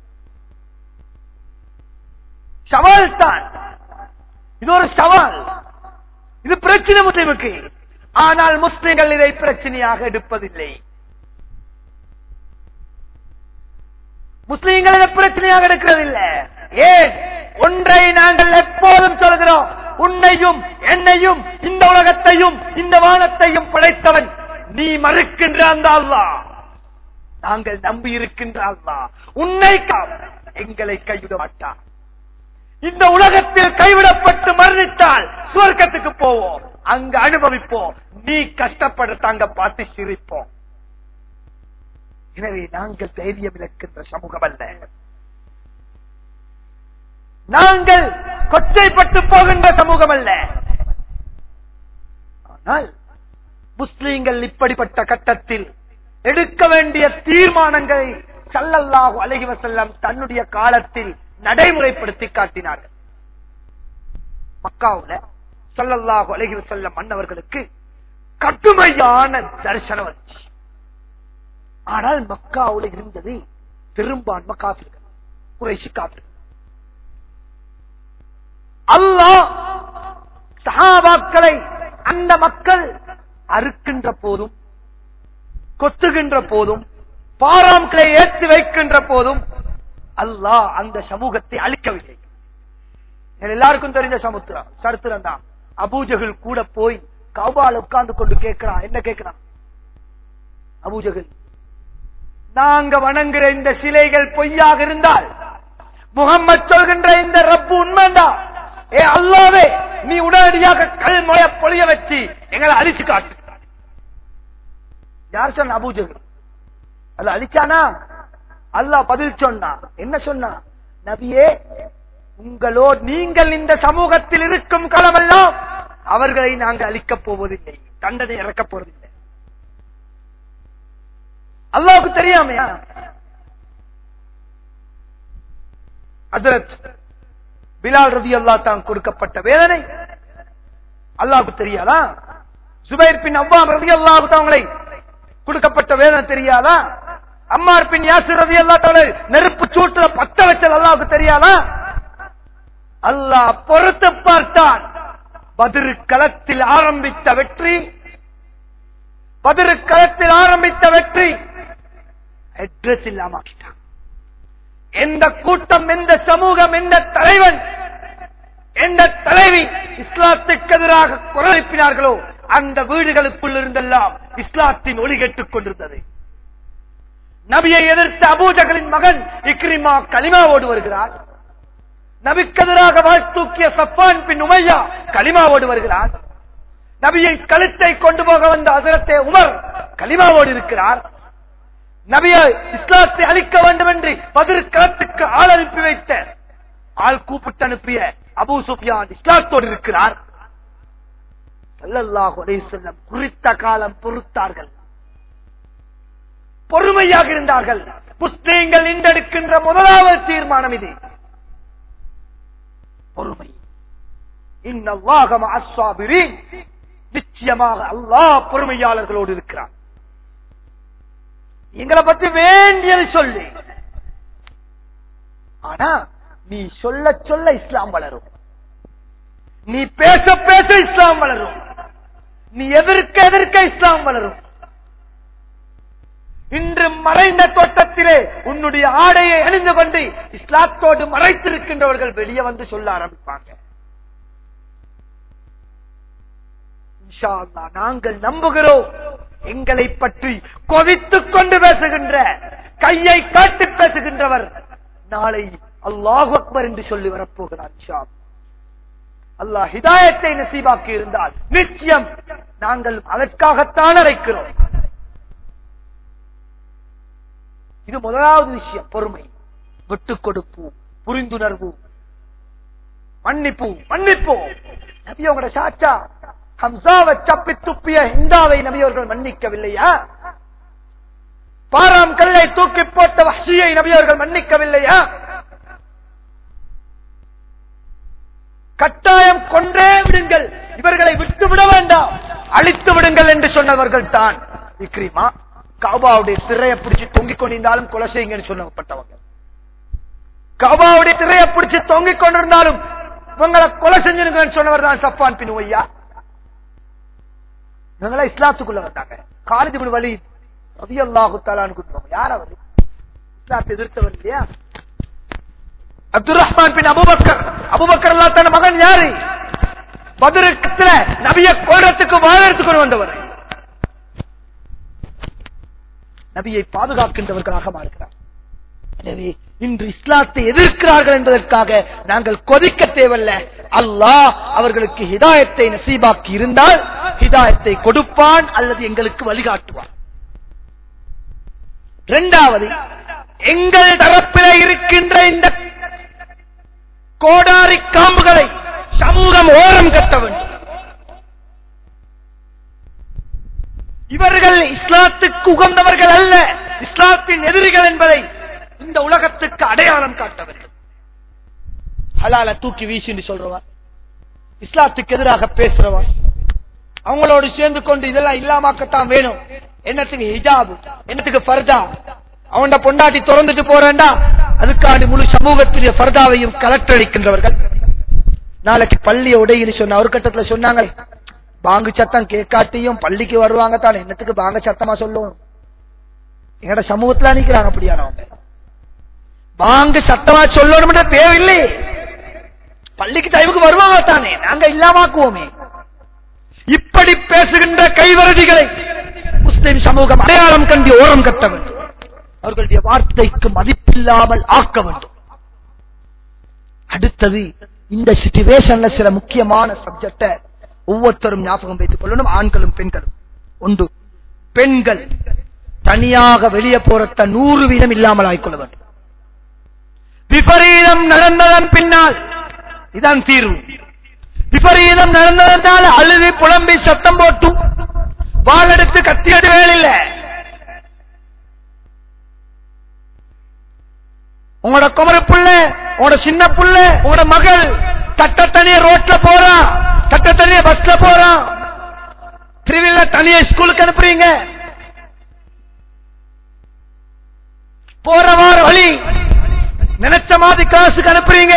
சவால் தான் இது ஒரு சவால் இது பிரச்சனை முஸ்லிமுக்கு ஆனால் முஸ்லிம்கள் இதை பிரச்சனையாக எடுப்பதில்லை முஸ்லீம்கள் இதை பிரச்சனையாக எடுக்கிறதில்லை ஏன் ஒன்றை நாங்கள் எப்போதும் சொல்கிறோம் உன்னையும் என்னையும் இந்த உலகத்தையும் இந்த வானத்தையும் படைத்தவன் நீ மறுக்கின்ற அந்த அல்லா நாங்கள் நம்பி இருக்கின்ற அல்லா உன்னை கா- எங்களை கைவிட மாட்டான் இந்த உலகத்தில் கைவிடப்பட்டு மரணித்தால் சுவர்க்கத்துக்கு போவோம் அங்க அனுபவிப்போம் நீ கஷ்டப்பட தாங்க பார்த்து சிரிப்போம் எனவே நாங்கள் தைரியம் இழக்கின்ற சமூகம் அல்ல நாங்கள் கொச்சைப்பட்டு போகின்ற சமூகம் அல்ல ஆனால் முஸ்லீம்கள் இப்படிப்பட்ட கட்டத்தில் எடுக்க வேண்டிய தீர்மானங்களை சல்லல்லாஹு அலைஹி வஸல்லம் தன்னுடைய காலத்தில் நடைமுறைப்படுத்தி காட்டினார்கள் மக்காவுல சல்லல்லாஹு அலைஹி வஸல்லம் மன்னவர்களுக்கு கடுமையான தரிசனம் வந்துச்சு ஆனால் மக்காவுல இருந்தது பெரும்பான்மை காப்பிர்கள் குறைசி காப்பிர்கள் அல்லாஹ் சஹாபாக்களை அந்த மக்கள் அறுக்கின்ற போதும் கொத்துகின்ற போதும் பாராம்களை ஏற்றி வைக்கின்ற போதும் அல்லாஹ் அந்த சமூகத்தை அழிக்கவில்லை இது எல்லாருக்கும் தெரிஞ்ச சமுத்திரம் சரித்திரம் தான் அபூஜகில் கூட போய் கௌபால உட்கார்ந்து கொண்டு கேட்கிறான் என்ன கேட்கிறான் அபூஜகில் நாங்க வணங்குற இந்த சிலைகள் பொய்யாக இருந்தால் முகம்மது சொல்கின்ற இந்த ரப்பு உண்மைண்டா ஏ அல்லாவே நீ உடனடியாக கல் மொழ பொழிய வச்சு எங்களை அழிச்சு காட்டு யார் சொன்ன அபூஜகர் அது அழிச்சானா அல்லாஹ் பதில் சொன்னா என்ன சொன்னா நபியே உங்களோ நீங்கள் இந்த சமூகத்தில் இருக்கும் காலமெல்லாம் அவர்களை நாங்கள் அழிக்கப் போவதில்லை தண்டனை இறக்கப் போவதில்லை அல்லாவுக்கு தெரியாமையா ஹஜரத் பிலால் ரதி அல்லா தான் கொடுக்கப்பட்ட வேதனை அல்லாவுக்கு தெரியாதா சுபைர் பின் அவ்வாம் ரதி அல்லாவுக்கு அவங்களை கொடுக்கப்பட்ட வேதனை தெரியாதா அம்மார் பின் யாசிர் ரதி அல்லா நெருப்பு சூட்டுல பத்த வச்சல் அல்லாவுக்கு தெரியாதா அல்லாஹ் பொறுத்து பார்த்தான் பதிரு களத்தில் ஆரம்பித்த வெற்றி பதிரு களத்தில் ஆரம்பித்த வெற்றி அட்ரஸ் இல்லாம ஆக்கிட்டான் எந்த கூட்டம் எந்த சமூகம் எந்த தலைவன் எந்த தலைவி இஸ்லாத்துக்கு எதிராக குரல் எழுப்பினார்களோ அந்த வீடுகளுக்குள் இருந்தெல்லாம் இஸ்லாத்தின் ஒளி கேட்டுக் கொண்டிருந்தது நபியை எதிர்த்த அபூஜகளின் மகன் இக்ரிமா கலிமாவோடு வருகிறார் நபிக்கெதிராக வாழ்த்தூக்கிய சப்பான் பின் உமையா கலிமாவோடு வருகிறார் நபியை கழுத்தை கொண்டு போக வந்த அசரத்தே உமர் கலிமாவோடு இருக்கிறார் நபியை இஸ்லாத்தை அழிக்க வேண்டும் என்று பதில் களத்துக்கு ஆள் அனுப்பி வைத்த ஆள் கூப்பிட்டு அனுப்பிய அபூ சுஃபியான் இஸ்லாத்தோடு இருக்கிறார் ஸல்லல்லாஹு அலைஹி வஸல்லம் குறித்த காலம் பொறுத்தார்கள் பொறுமையாக இருந்தார்கள் முஸ்லீம்கள் இன்றெடுக்கின்ற முதலாவது தீர்மானம் இது பொறுமை இன்னல்லாஹ மஅஸ் ஸாபிரீன் நிச்சயமாக அல்லாஹ் பொறுமையாளர்களோடு இருக்கிறார் எங்களை பத்தி வேண்டியது சொல்லு ஆனா நீ சொல்ல சொல்ல இஸ்லாம் வளரும் நீ பேச பேச இஸ்லாம் வளரும் நீ எதிர்க்க எதிர்க்க இஸ்லாம் வளரும் இன்று மறைந்த தோட்டத்திலே உன்னுடைய ஆடையை அணிந்து கொண்டு இஸ்லாத்தோடு மறைத்திருக்கின்றவர்கள் வெளியே வந்து சொல்ல ஆரம்பிப்பாங்க இன்ஷா அல்லாஹ் நாங்கள் நம்புகிறோம் எங்களை பற்றி கொதித்துக் கொண்டு பேசுகின்ற கையை காட்டி பேசுகின்றவர் நாளை அல்லாஹ் அக்பர் என்று சொல்லி வரப்போகிறார் இன்ஷா அல்லாஹ். அல்லாஹ் ஹிதாயத்தை நசீபாக்கி இருந்தால் நிச்சயம் நாங்கள் அதற்காகத்தான் அழைக்கிறோம் இது முதலாவது விஷயம் பொறுமை விட்டுக் கொடுப்பு புரிந்துணர்வு மன்னிப்பு மன்னிப்பு நபி அவங்களோட சாச்சா ஹம்சாவை சப்பி துப்பிய ஹிந்தாவை நபி அவர்கள் மன்னிக்கவில்லையா பாராம் கல்லை தூக்கி போட்ட வஹ்ஷியை நபி அவர்கள் மன்னிக்கவில்லையா கட்டாயம் கொன்றே விடுங்கள் இவர்களை விட்டு விட வேண்டாம் அழித்து விடுங்கள் என்று சொன்னவர்கள் தான் இக்ரிமா கபாவுடைய திரையை பிடிச்சு தொங்கிக் கொண்டிருந்தாலும் கொலை செய்யுங்கன்னு சொல்லப்பட்டவங்க கபாவுடைய திரையை பிடிச்சு தொங்கிக் கொண்டிருந்தாலும் இவங்களை கொலை செஞ்சிருங்கன்னு சொன்னவர் தான் சப்பான் பின் ஒய்யா இவங்களா இஸ்லாத்துக்குள்ள வந்தாங்க காலிது பின் வலி ரவி அல்லாஹு தாலான்னு யார் அவர் இஸ்லாத்தை எதிர்த்தவர் இல்லையா அப்துல் ரஹ்மான் பின் அபுபக்கர் அபுபக்கர் அல்லா தன் மகன் யாரு பதிரத்துல நபிய கொள்றதுக்கு வாழறதுக்கு கொண்டு வந்தவர் நபியை பாதுகாக்கின்றவர்களாக மாறுகிறார் எனவே இன்று இஸ்லாத்தை எதிர்க்கிறார்கள் என்பதற்காக நாங்கள் கொதிக்க தேவல்ல அல்லாஹ் அவர்களுக்கு ஹிதாயத்தை நசீபாக்கி இருந்தால் ஹிதாயத்தை கொடுப்பான் அல்லது எங்களுக்கு வழிகாட்டுவான் இரண்டாவது எங்கள் தரப்பில் இருக்கின்ற இந்த கோடாரி காம்புகளை சமூகம் ஓரம் கட்ட வேண்டும் இவர்கள் இஸ்லாத்துக்கு உகந்தவர்கள் அல்ல இஸ்லாத்தின் எதிரிகள் என்பதை இந்த உலகத்துக்கு அடையாளம் காட்ட வேண்டும் ஹலால தூக்கி வீசின்னு சொல்றவன் இஸ்லாத்துக்கு எதிராக பேசுறவன் அவங்களோடு சேர்ந்து கொண்டு இதெல்லாம் இல்லாமக்கத்தான் வேணும் என்னத்துக்கு ஹிஜாபு என்னத்துக்கு ஃபர்தா அவன பொண்டாட்டி திறந்துட்டு போறேன்டா அதுக்காண்டி முழு சமூகத்துடைய ஃபர்தாவையும் கலெக்டர் அளிக்கின்றவர்கள் நாளைக்கு பள்ளிய உடையின்னு சொன்ன ஒரு கட்டத்துல சொன்னாங்க பாங்கு சத்தம் கேட்காட்டியும் பள்ளிக்கு வருவாங்க தான் என்னத்துக்கு பாங்க சத்தமா சொல்லும் எங்கட சமூகத்துல நிக்கிறாங்க அப்படியானவங்க வாங்க சத்தமா சொல்லணும் தேவையில்லை பள்ளிக்கு டைமுக்கு வருவாங்க தானே நாங்க இல்லாமாக்குவோமே இப்படி பேசுகின்ற கைவரதிகளை முஸ்லிம் சமூகம் அடையாளம் கண்டு ஓரம் கட்ட வேண்டும் அவர்களுடைய வார்த்தைக்கு மதிப்பில்லாமல் ஆக்க வேண்டும் அடுத்தது இந்த சிச்சுவேஷன்ல சில முக்கியமான சப்ஜெக்ட ஒவ்வொருத்தரும் ஞாபகம் வைத்துக் கொள்ளணும் ஆண்களும் பெண்களும் ஒன்று பெண்கள் தனியாக வெளியே போறத நூறு வீதம் இல்லாமல் ஆய்க்கொள்ள வேண்டும் விபரீதம் நடந்ததன் பின்னால் இதான் தீர்வு விபரீதம் நடந்ததனால் அழுது புலம்பி சத்தம் போட்டு வாழெடுத்து கத்தியது வேலையில்ல உங்களோட குமர புள்ள உங்களோட சின்ன புள்ள உங்களோட மகள் தட்ட தனிய ரோட்ல போறான் தட்ட தனிய பஸ்ல போறான் திருவிழா தனிய ஸ்கூலுக்கு அனுப்புறீங்க போற வார வழி நினைச்ச மாதிரி காசுக்கு அனுப்புறீங்க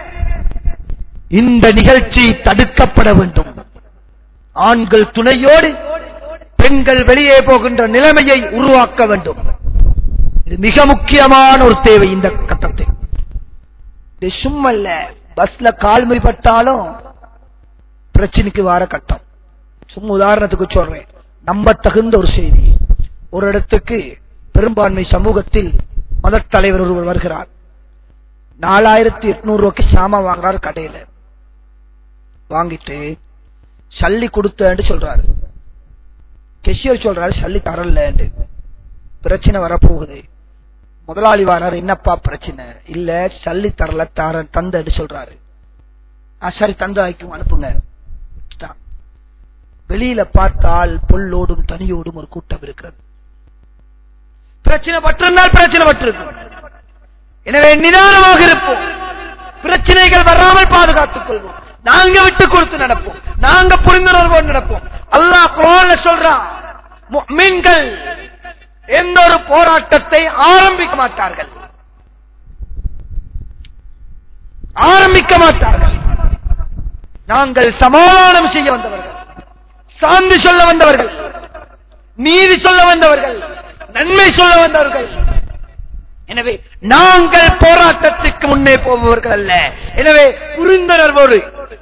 இந்த நிகழ்ச்சி தடுக்கப்பட வேண்டும் ஆண்கள் துணையோடு பெண்கள் வெளியே போகின்ற நிலைமையை உருவாக்க வேண்டும் இது மிக முக்கியமான ஒரு தேவை இந்த கட்டத்தில் இது சும்மல்ல பஸ்ல கால்மை பட்டாலும் பிரச்சனைக்கு வார கட்டம் சும்மா உதாரணத்துக்கு சொல்றேன் நம்ப தகுந்த ஒரு செய்தி ஒரு இடத்துக்கு பெரும்பான்மை சமூகத்தில் மத தலைவர் ஒருவர் வருகிறார் நாலாயிரத்தி எட்நூறு ரூபாய்க்கு சாமான் வாங்குறாரு கடையில வாங்கிட்டு சல்லி கொடுத்தேன்னு சொல்றாரு கெஷியர் சொல்றாரு சல்லி தரலன்னு பிரச்சனை வரப்போகுது முதலாளி வாராரு என்னப்பா பிரச்சனை இல்ல சல்லி தரல தார தந்தன்னு சொல்றாரு ஆ, சரி தந்த ஆய்க்கும் அனுப்புங்க விட்டுட்டான். வெளியில பார்த்தால் பொல்லோடும் தனியோடும் ஒரு கூட்டம் இருக்கிறது பிரச்சனை பற்றிருந்தால் பிரச்சனை பற்றிருக்கும் எனவே நிதானமாக இருப்போம் பிரச்சனைகள் வராமல் பாதுகாத்துக் கொள்வோம் நாங்க விட்டு கொடுத்து நடப்போம் நாங்க புரிந்துணர்வோடு நடப்போம் அல்லாஹ் குரான்ல சொல்றான் முஃமின்கள் எந்த ஒரு போராட்டத்தை ஆரம்பிக்க மாட்டார்கள் ஆரம்பிக்க மாட்டார்கள் நாங்கள் சமாதானம் செய்ய வந்தவர்கள் சாந்தி சொல்ல வந்தவர்கள் நீதி சொல்ல வந்தவர்கள் நன்மை சொல்ல வந்தவர்கள் எனவே நாங்கள் போராட்டத்துக்கு முன்னே போபவர்கள் அல்ல எனவே புரிந்துணர்வோடு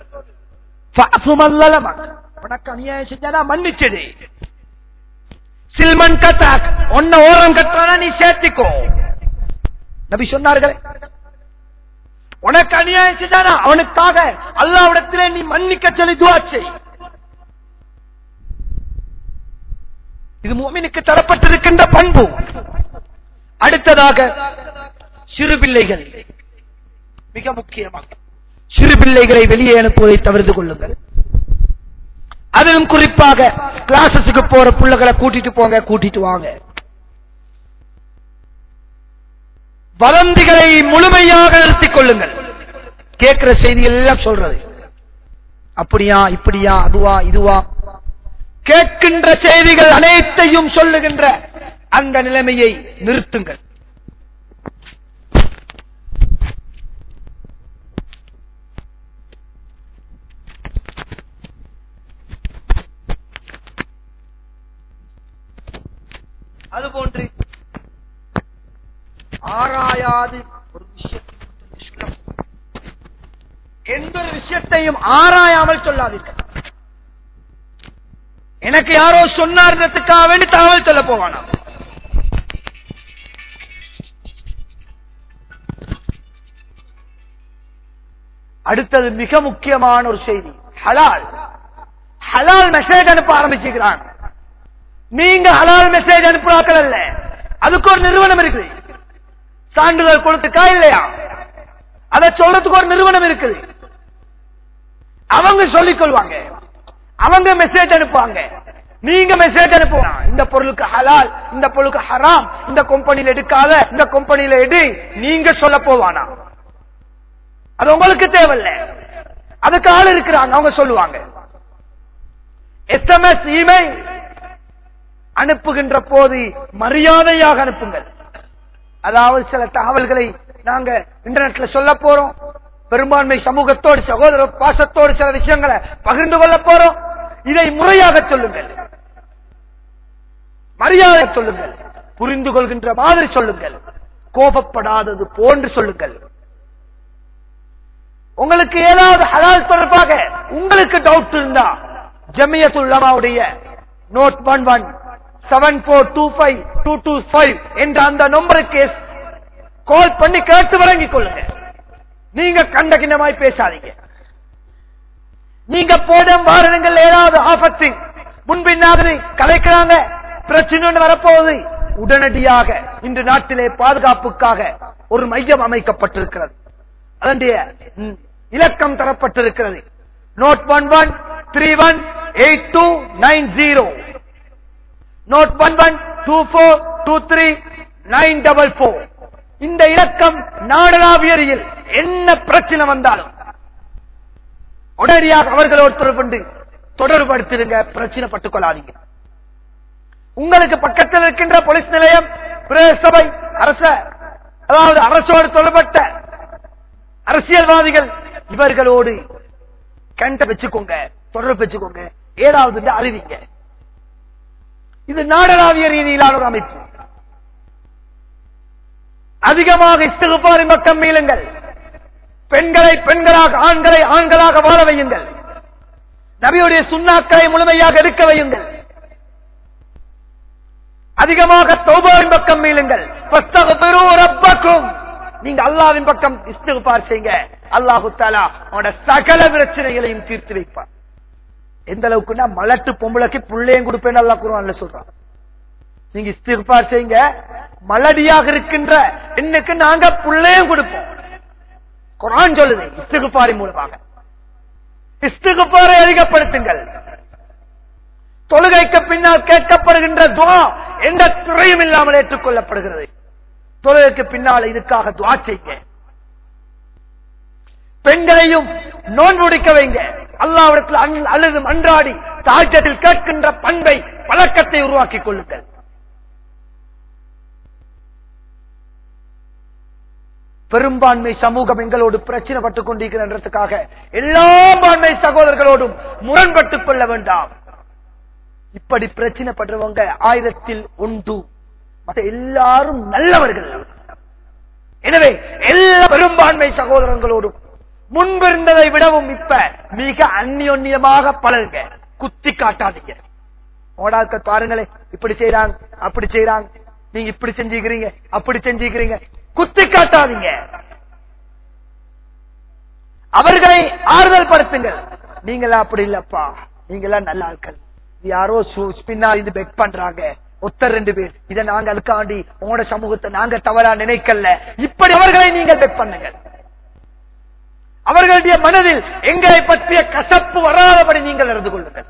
உனக்கு அநியாயம் செஞ்சா மன்னிச்சது சில்மன் கத்தாக் ஒன்ன ஓரம் கட்டானா நீ சேர்த்திக்கோ நபி சொன்னார்கள் உனக்கு அநியாயம் செஞ்சானா அவனுக்காக அல்லாவிடத்திலே நீ மன்னிக்க சொல்லி துவா செய் இது மோமினுக்கு தரப்பட்டிருக்கின்ற பண்பு அடுத்ததாக சிறு பிள்ளைகள் மிக முக்கியமாக சிறு பிள்ளைகளை வெளியே அனுப்புவதை தவிர்த்து கொள்ளுங்கள் அதிலும் குறிப்பாக கிளாஸஸுக்கு போற பிள்ளைகளை கூட்டிட்டு போங்க கூட்டிட்டு வாங்க வதந்திகளை முழுமையாக நிறுத்திக் கொள்ளுங்கள் கேட்கிற செய்தி எல்லாம் சொல்றது அப்படியா இப்படியா அதுவா இதுவா கேட்கின்ற செய்திகள் அனைத்தையும் சொல்லுகின்ற அந்த நிலைமையை நிறுத்துங்கள் அதுபோன்று ஆராயாது ஒரு விஷயத்தை மட்டும் சொல்ல எந்த ஒரு விஷயத்தையும் ஆராயாமல் சொல்லாதீர்கள் எனக்கு யாரோ சொன்னார்ன்றதுக்காக வேண்டி தகவல் சொல்ல போவானா அடுத்தது மிக முக்கியமான ஒரு செய்தி ஹலால் ஹலால் மெசேஜ் அனுப்ப ஆரம்பிச்சுக்கிறான் நீங்க ஹலால் மெசேஜ் அனுப்புறாக்கள் அல்ல அதுக்கு ஒரு நிறுவனம் இருக்குது சான்றிதழ் கொடுத்துக்கா இல்லையா அதை சொல்றதுக்கு ஒரு நிறுவனம் இருக்குது அவங்க சொல்லிக் கொள்வாங்க அவங்க மெசேஜ் அனுப்புவாங்க நீங்க மெசேஜ் அனுப்புவாங்க இந்த பொருளுக்கு ஹலால் இந்த பொருளுக்கு ஹராம் இந்த கம்பெனியில எடுக்காத இந்த கம்பெனியில எடு நீங்க சொல்ல போவானா அது உங்களுக்கு தேவையில்ல அதுக்கு ஆள் இருக்கிறாங்க அவங்க சொல்லுவாங்க எஸ்எம்எஸ் இமெயில் அனுப்புகின்ற போது மரியாதையாக அனுப்புங்கள் அதாவது சில தகவல்களை நாங்க இன்டர்நெட்ல சொல்ல போறோம் பெரும்பான்மை சமூகத்தோடு சகோதர பாசத்தோடு சில விஷயங்களை பகிர்ந்து கொள்ள போறோம் இதை முறையாக சொல்லுங்கள் மரியாதை சொல்லுங்கள் புரிந்து கொள்கின்ற மாதிரி சொல்லுங்கள் கோபப்படாதது போன்று சொல்லுங்கள் உங்களுக்கு ஏதாவது ஹலால் தொடர்பாக உங்களுக்கு டவுட் இருந்தா ஜமியத்துல்லமாவுடைய nought one one seven four two five two two five என்ற அந்த நம்பருக்கு கால் பண்ணி கேட்டு வழங்கிக் கொள்ளுங்க நீங்க கண்டகினமாய் பேசாதீங்க நீங்க போடும் வாரணங்கள் ஏதாவது ஆபத்து முன்பின்னாவது கலைக்கிறாங்க பிரச்சனை ஒண்ணு வரப்போகுது உடனடியாக இன்று நாட்டிலே பாதுகாப்புக்காக ஒரு மையம் அமைக்கப்பட்டிருக்கிறது அதனுடைய ம், இலக்கம் தரப்பட்டிருக்கிறது nought one one three one eight two nine zero nought one one two four two three nine double four இந்த இலக்கம் நாடளாவியறியில் என்ன பிரச்சனை வந்தாலும் உடனடியாக அவர்களோடு தொடர்பு தொடர்படுத்திடுங்க பிரச்சனை பட்டுக் கொள்ளாதீங்க உங்களுக்கு பக்கத்தில் இருக்கின்ற போலீஸ் நிலையம் பிரதேச சபை அரச அதாவது அரசோடு தொடர்பட்ட அரசியல்வாதிகள் இவர்களோடு கண்ட வச்சுக்கோங்க தொடர்பு வச்சுக்கோங்க ஏதாவது அறிவிங்க இது நாடளாவிய ரீதியிலான ஒரு அமைப்பு அதிகமாக இஸ்திகுபாரின் பக்கம் மீளுங்கள் பெண்களை பெண்களாக ஆண்களை ஆண்களாக வாழ வையுங்கள் நபியுடைய சுண்ணாக்களை முழுமையாக எடுக்க வையுங்கள் அதிகமாக தௌபாவின் பக்கம் மீளுங்கள் ஃபஸ்தக்பிரு ரப்பக்கும் நீங்க அல்லாவின் பக்கம் இஸ்திகுபார் செய்யுங்க அல்லாஹு தாலா அவனோட சகல பிரச்சனைகளையும் தீர்த்து வைப்பார் எந்த அளவுக்குன்னா மலட்டு பொம்பளைக்கு புள்ளையும் கொடுப்பேன்னு அல்லாஹ் குர்ஆன்ல சொல்றான் நீங்க இஸ்திகுபார் செய்யுங்க மலடியாக இருக்கின்ற என்னக்கு நாங்க புள்ளையும் கொடுப்போம் குரான் சொல்லுது இஸ்திகுபாரி மூலமாக இஸ்திகுபாரை அதிகப்படுத்துங்கள் தொழுகைக்கு பின்னால் கேட்கப்படுகின்ற துவா எந்த துறையும் இல்லாமல் ஏற்றுக்கொள்ளப்படுகிறது தொழுகைக்கு பின்னால் இதுக்காக துவா செய்யுங்க பெண்களையும் நோன்பு முடிக்க வைங்க அல்லாவிடத்தில் அன்- அல்லது அன்றாடி தாழ்த்தத்தில் கேட்கின்ற பண்பை பழக்கத்தை உருவாக்கிக் கொள்ளுங்கள் பெரும்பான்மை சமூகம் எங்களோடு பிரச்சனை பட்டுக் கொண்டிருக்கிறதுக்காக எல்லா பான்மை சகோதரர்களோடும் முரண்பட்டுக் கொள்ள வேண்டாம் இப்படி பிரச்சனை படுறவங்க ஆயிரத்தில் ஒன்று மற்ற எல்லாரும் நல்லவர்கள் எனவே எல்லா பெரும்பான்மை சகோதரங்களோடும் முன்பிருந்ததை விடவும் இப்ப மிக அந்நியோன்யமாக பழகுங்க குத்தி காட்டாதீங்க ஓடாக்கள் பாருங்களேன் இப்படி செய்யறாங்க அப்படி செய்யறாங்க நீங்க இப்படி செஞ்சுக்கிறீங்க அப்படி செஞ்சுக்கிறீங்க குத்தி காட்டாதீங்க அவர்களை ஆறுதல் படுத்துங்கள் நீங்களா அப்படி இல்லப்பா நீங்களா நல்ல ஆட்கள் இது யாரோ சு- பின்னால் இது பெட் பண்றாங்க ஒத்தர் ரெண்டு பேர் இதை நாங்க அதுக்காண்டி உங்களோட சமூகத்தை நாங்க தவறா நினைக்கல இப்படி அவர்களை நீங்கள் பெட் பண்ணுங்கள் அவர்களுடைய மனதில் எங்களை பற்றிய கசப்பு வராதபடி நீங்கள் நடந்து கொள்ளுங்கள்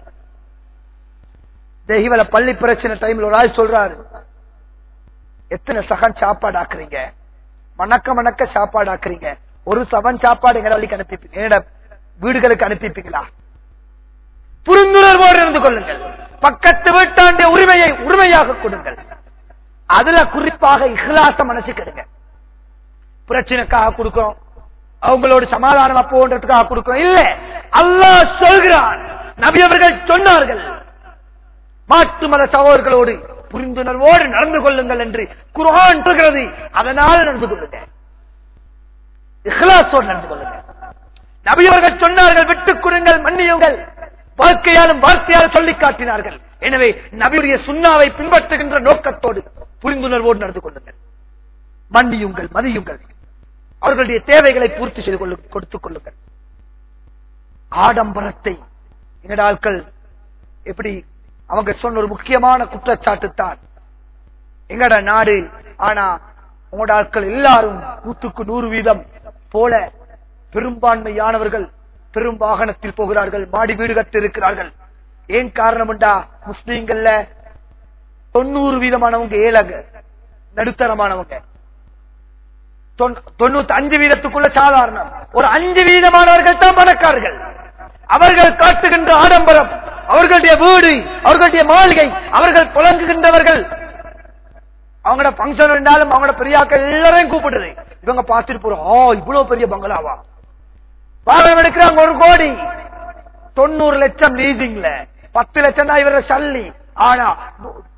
தெய்வல பள்ளி பிரச்சனை டைம்ல ஒரு ஆள் சொல்றாரு எத்தனை சகன் சாப்பாடு ஆக்குறீங்க மணக்க மணக்க சாப்பாடு ஆக்குறீங்க ஒரு சவன் சாப்பாடு எங்க வழிக்கு அனுப்பிப்பீங்க என்னோட வீடுகளுக்கு அனுப்பிப்பீங்களா புரிந்துணர்வோடு இருந்து கொள்ளுங்கள் பக்கத்து வீட்டாண்டிய உரிமையை உரிமையாக கொடுங்கள் அதுல குறிப்பாக இஹ்லாச மனசு கெடுங்க பிரச்சனைக்காக கொடுக்கிறோம் அவங்களோடு சமாதானமா போன்றதுக்காக கொடுக்கிறோம் இல்ல அல்லாஹ் சொல்கிறான் நபி அவர்கள் சொன்னார்கள் மாற்று மத சகோதரர்களோடு புரிந்துணர்வோடு நடந்து கொள்ளுங்கள் என்று குர்ஆன் சொல்கிறது அதனால் நடந்து கொள்ளுங்க இஹ்லாஸோடு நடந்து கொள்ளுங்க நபி அவர்கள் சொன்னார்கள் விட்டுக் கொடுங்கள் மன்னியுங்கள் வாழ்க்கையாலும் வார்த்தையாலும் சொல்லி காட்டினார்கள் எனவே நபியுடைய சுண்ணாவை பின்பற்றுகின்ற நோக்கத்தோடு புரிந்துணர்வோடு நடந்து கொள்ளுங்கள் மன்னியுங்கள் மதியுங்கள் அவர்களுடைய தேவைகளை பூர்த்தி செய்து கொள்ளு கொடுத்துக் கொள்ளுங்கள் ஆடம்பரத்தை எங்கட ஆட்கள் எப்படி அவங்க சொன்ன ஒரு முக்கியமான குற்றச்சாட்டு தான் எங்கட நாடு ஆனா உங்களோட ஆட்கள் எல்லாரும் நூற்றுக்கு நூறு வீதம் போல பெரும்பான்மையானவர்கள் பெரும் வாகனத்தில் போகிறார்கள் மாடி வீடு கட்டி இருக்கிறார்கள் ஏன் காரணம்டா முஸ்லீம்கள்ல தொண்ணூறு வீதமானவங்க ஏழங்க நடுத்தரமானவங்க தொண்ணூ- தொண்ணூத்தி அஞ்சு வீதத்துக்குள்ள சாதாரணம் ஒரு அஞ்சு வீதமானவர்கள் தான் பணக்காரர்கள் அவர்கள் காட்டுகின்ற ஆடம்பரம் அவர்களுடைய வீடு அவர்களுடைய மாளிகை அவர்கள் புலங்குகின்றவர்கள் அவங்களோட பங்கன் இருந்தாலும் அவங்களோட பெரியாக்கள் எல்லாரையும் கூப்பிடுது இவங்க பார்த்துட்டு போறோம் ஓ இவ்வளவு பெரிய பங்களாவா வாகனம் எடுக்கிறாங்க ஒரு கோடி தொண்ணூறு லட்சம் லீசிங்ல பத்து லட்சம் தான் இவர சல்லி ஆனா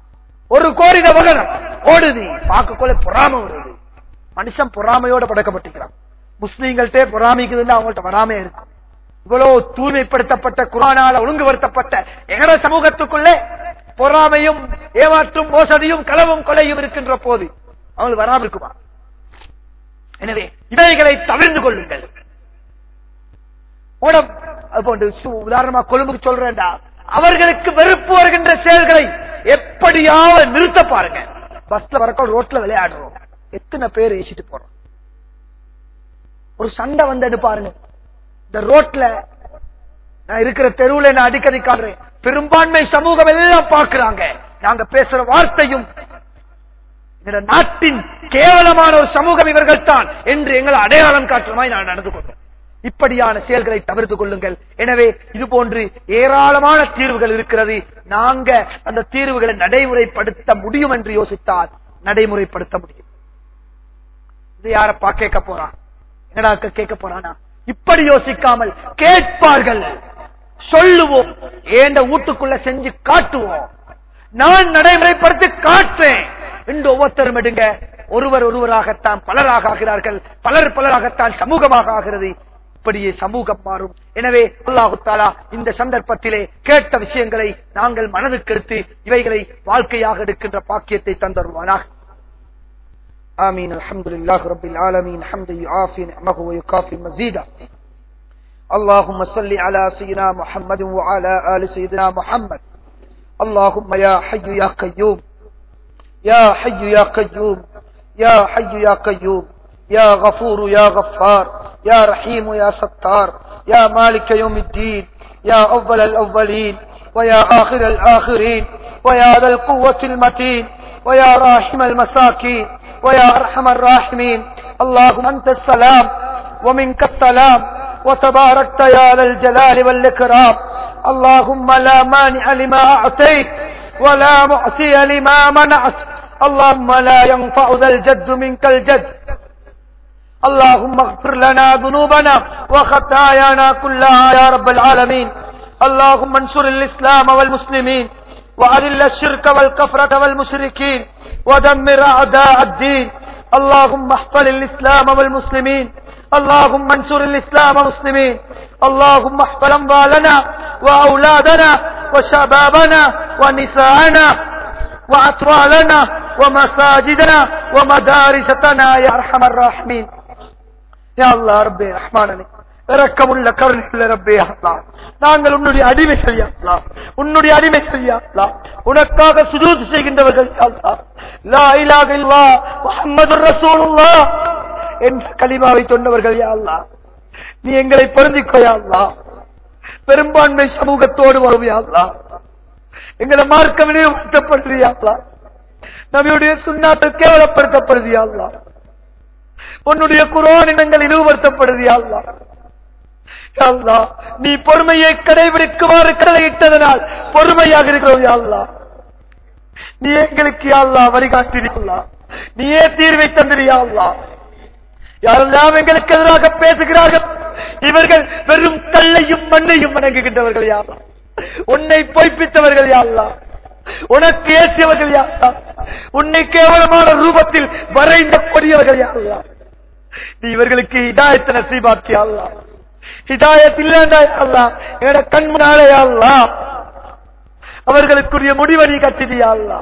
ஒரு கோரித வாகனம் ஓடுது பார்க்கக்குள்ள பொறாம வருது மனுஷன் பொறாமையோட படைக்கப்பட்டிருக்கிறான் முஸ்லீம்கள்ட்டே பொறாமிக்குதுன்னு அவங்கள்ட்ட வராமே இருக்கும் இவ்வளவு தூய்மைப்படுத்தப்பட்ட குரானால ஒழுங்குபடுத்தப்பட்ட எங்கட சமூகத்துக்குள்ளே பொறாமையும் ஏமாற்றும் மோசடியும் களவும் கொலையும் இருக்கின்ற போது அவங்களுக்கு வராம இருக்குமா எனவே இவைகளை தவிர்த்து கொள்ளுங்கள் உடம் அது போன்று சு- உதாரணமா கொழும்புக்கு சொல்றேன்டா அவர்களுக்கு வெறுப்பு வருகின்ற செயல்களை எப்படியாவது நிறுத்த பாருங்க பஸ்ல வரக்க ரோட்ல விளையாடுறோம் எத்தனை பேர் ஏசிட்டு போறோம் ஒரு சண்டை வந்து பாருங்க இந்த ரோட்ல நான் இருக்கிற தெருவுல நான் அடிக்கடி காட்டுறேன் பெரும்பான்மை சமூகம் எல்லாம் பார்க்கிறாங்க நாங்க பேசுற வார்த்தையும் இந்த நாட்டின் கேவலமான ஒரு சமூகம் இவர்கள் தான் என்று எங்களை அடையாளம் காட்டுற மாதிரி நான் நடந்து கொள்றேன் இப்படியான செயல்களை தவிர்த்துக் கொள்ளுங்கள் எனவே இது போன்று ஏராளமான தீர்வுகள் இருக்கிறது நாங்க அந்த தீர்வுகளை நடைமுறைப்படுத்த முடியும் என்று யோசித்தால் நடைமுறைப்படுத்த முடியும் இது யாரப்பா கேட்க போறான் என்னடா அக்கா கேட்க போறானா இப்படி யோசிக்காமல் கேட்பார்கள் சொல்லுவோம் ஏண்ட வீட்டுக்குள்ள செஞ்சு காட்டுவோம் நான் நடைமுறைப்படுத்தி காட்டுறேன் என்று ஒவ்வொருத்தரும் எடுங்க ஒருவர் ஒருவராகத்தான் பலராக ஆகிறார்கள் பலர் பலராகத்தான் சமூகமாக ஆகிறது இப்படியே சமூகம் மாறும் எனவே அல்லாஹு தாலா இந்த சந்தர்ப்பத்திலே கேட்ட விஷயங்களை நாங்கள் மனதுக்கு எடுத்து இவைகளை வாழ்க்கையாக எடுக்கின்ற பாக்கியத்தை தந்தருவானாக آمين الحمد لله رب العالمين حمدا يعافي نعمه ويكافي مزيدا اللهم صل على سيدنا محمد وعلى آل سيدنا محمد اللهم يا حي يا قيوم يا حي يا قيوم يا حي يا قيوم يا غفور يا غفار يا رحيم يا ستار يا مالك يوم الدين يا أول الأولين ويا آخر الآخرين ويا ذا القوة المتين ويا راحم المساكين ويا أرحم الراحمين اللهم أنت السلام ومنك السلام وتباركت يا ذا الجلال والإكرام اللهم لا مانع لما أعطيت ولا معطي لما منعت اللهم لا ينفع ذا الجد منك الجد اللهم اغفر لنا ذنوبنا وخطايانا كلها يا رب العالمين اللهم انصر الإسلام والمسلمين وأذل الشرك والكفرة والمشركين ودمر أعداء الدين اللهم احفل الإسلام والمسلمين اللهم انصر الإسلام والمسلمين اللهم احفل أموالنا وأولادنا وشبابنا ونساءنا وأطفالنا ومساجدنا ومدارستنا يا أرحم الراحمين يا الله ربي رحمانني இறக்கமுள்ள கருணையுள்ள ரப்பே அல்லா நாங்கள் உன்னுடைய அடிமை செய்யா உன்னுடைய அடிமை செய்யா உனக்காக சுஜூத் செய்கின்றவர்கள் யா அல்லாஹ். லா இலாஹ இல்லா முஹம்மது ரசூலுல்லாஹ் என்ற கலிமாவை சொன்னவர்கள் யா அல்லாஹ். நீ எங்களை பொருந்திக்கோயா அல்லா பெரும்பான்மை சமூகத்தோடு வருவியா அல்லா எங்களை மார்க்க விநியோகப்படுத்துறியா அல்லா நபியுடைய சுண்ணாக்கள் கேவலப்படுத்தப்படுதியா அல்லா உன்னுடைய குரான் இனங்கள் இழிவுபடுத்தப்படுதியா அல்லா யா அல்லாஹ், நீ பொறுமையை கடைபிடிக்குமாறு கடையிட்டதனால் பொறுமையாக இருக்கிறோம் யா அல்லாஹ். நீ எங்களுக்கு யா அல்லாஹ் வழிகாட்டியா நீயே தீர்வை தந்திரியா அல்லா யாரெல்லாம் எங்களுக்கு எதிராக பேசுகிறார்கள் இவர்கள் வெறும் கல்லையும் மண்ணையும் வணங்குகின்றவர்கள் யாரா உன்னை பொய்ப்பித்தவர்கள் யாரா உனக்கு ஏசியவர்கள் யாரா உன்னை கேவலமான ரூபத்தில் வரைந்த கொடியவர்கள் யாரா நீ இவர்களுக்கு ஹிதாயத்தை நசீபாக்கி அல்லா ஹிதாயத் இல்லைண்டா அல்லா என கண் முன்னாலே அல்லா அவர்களுக்குரிய முடிவை நீ கட்டிடியா அல்லா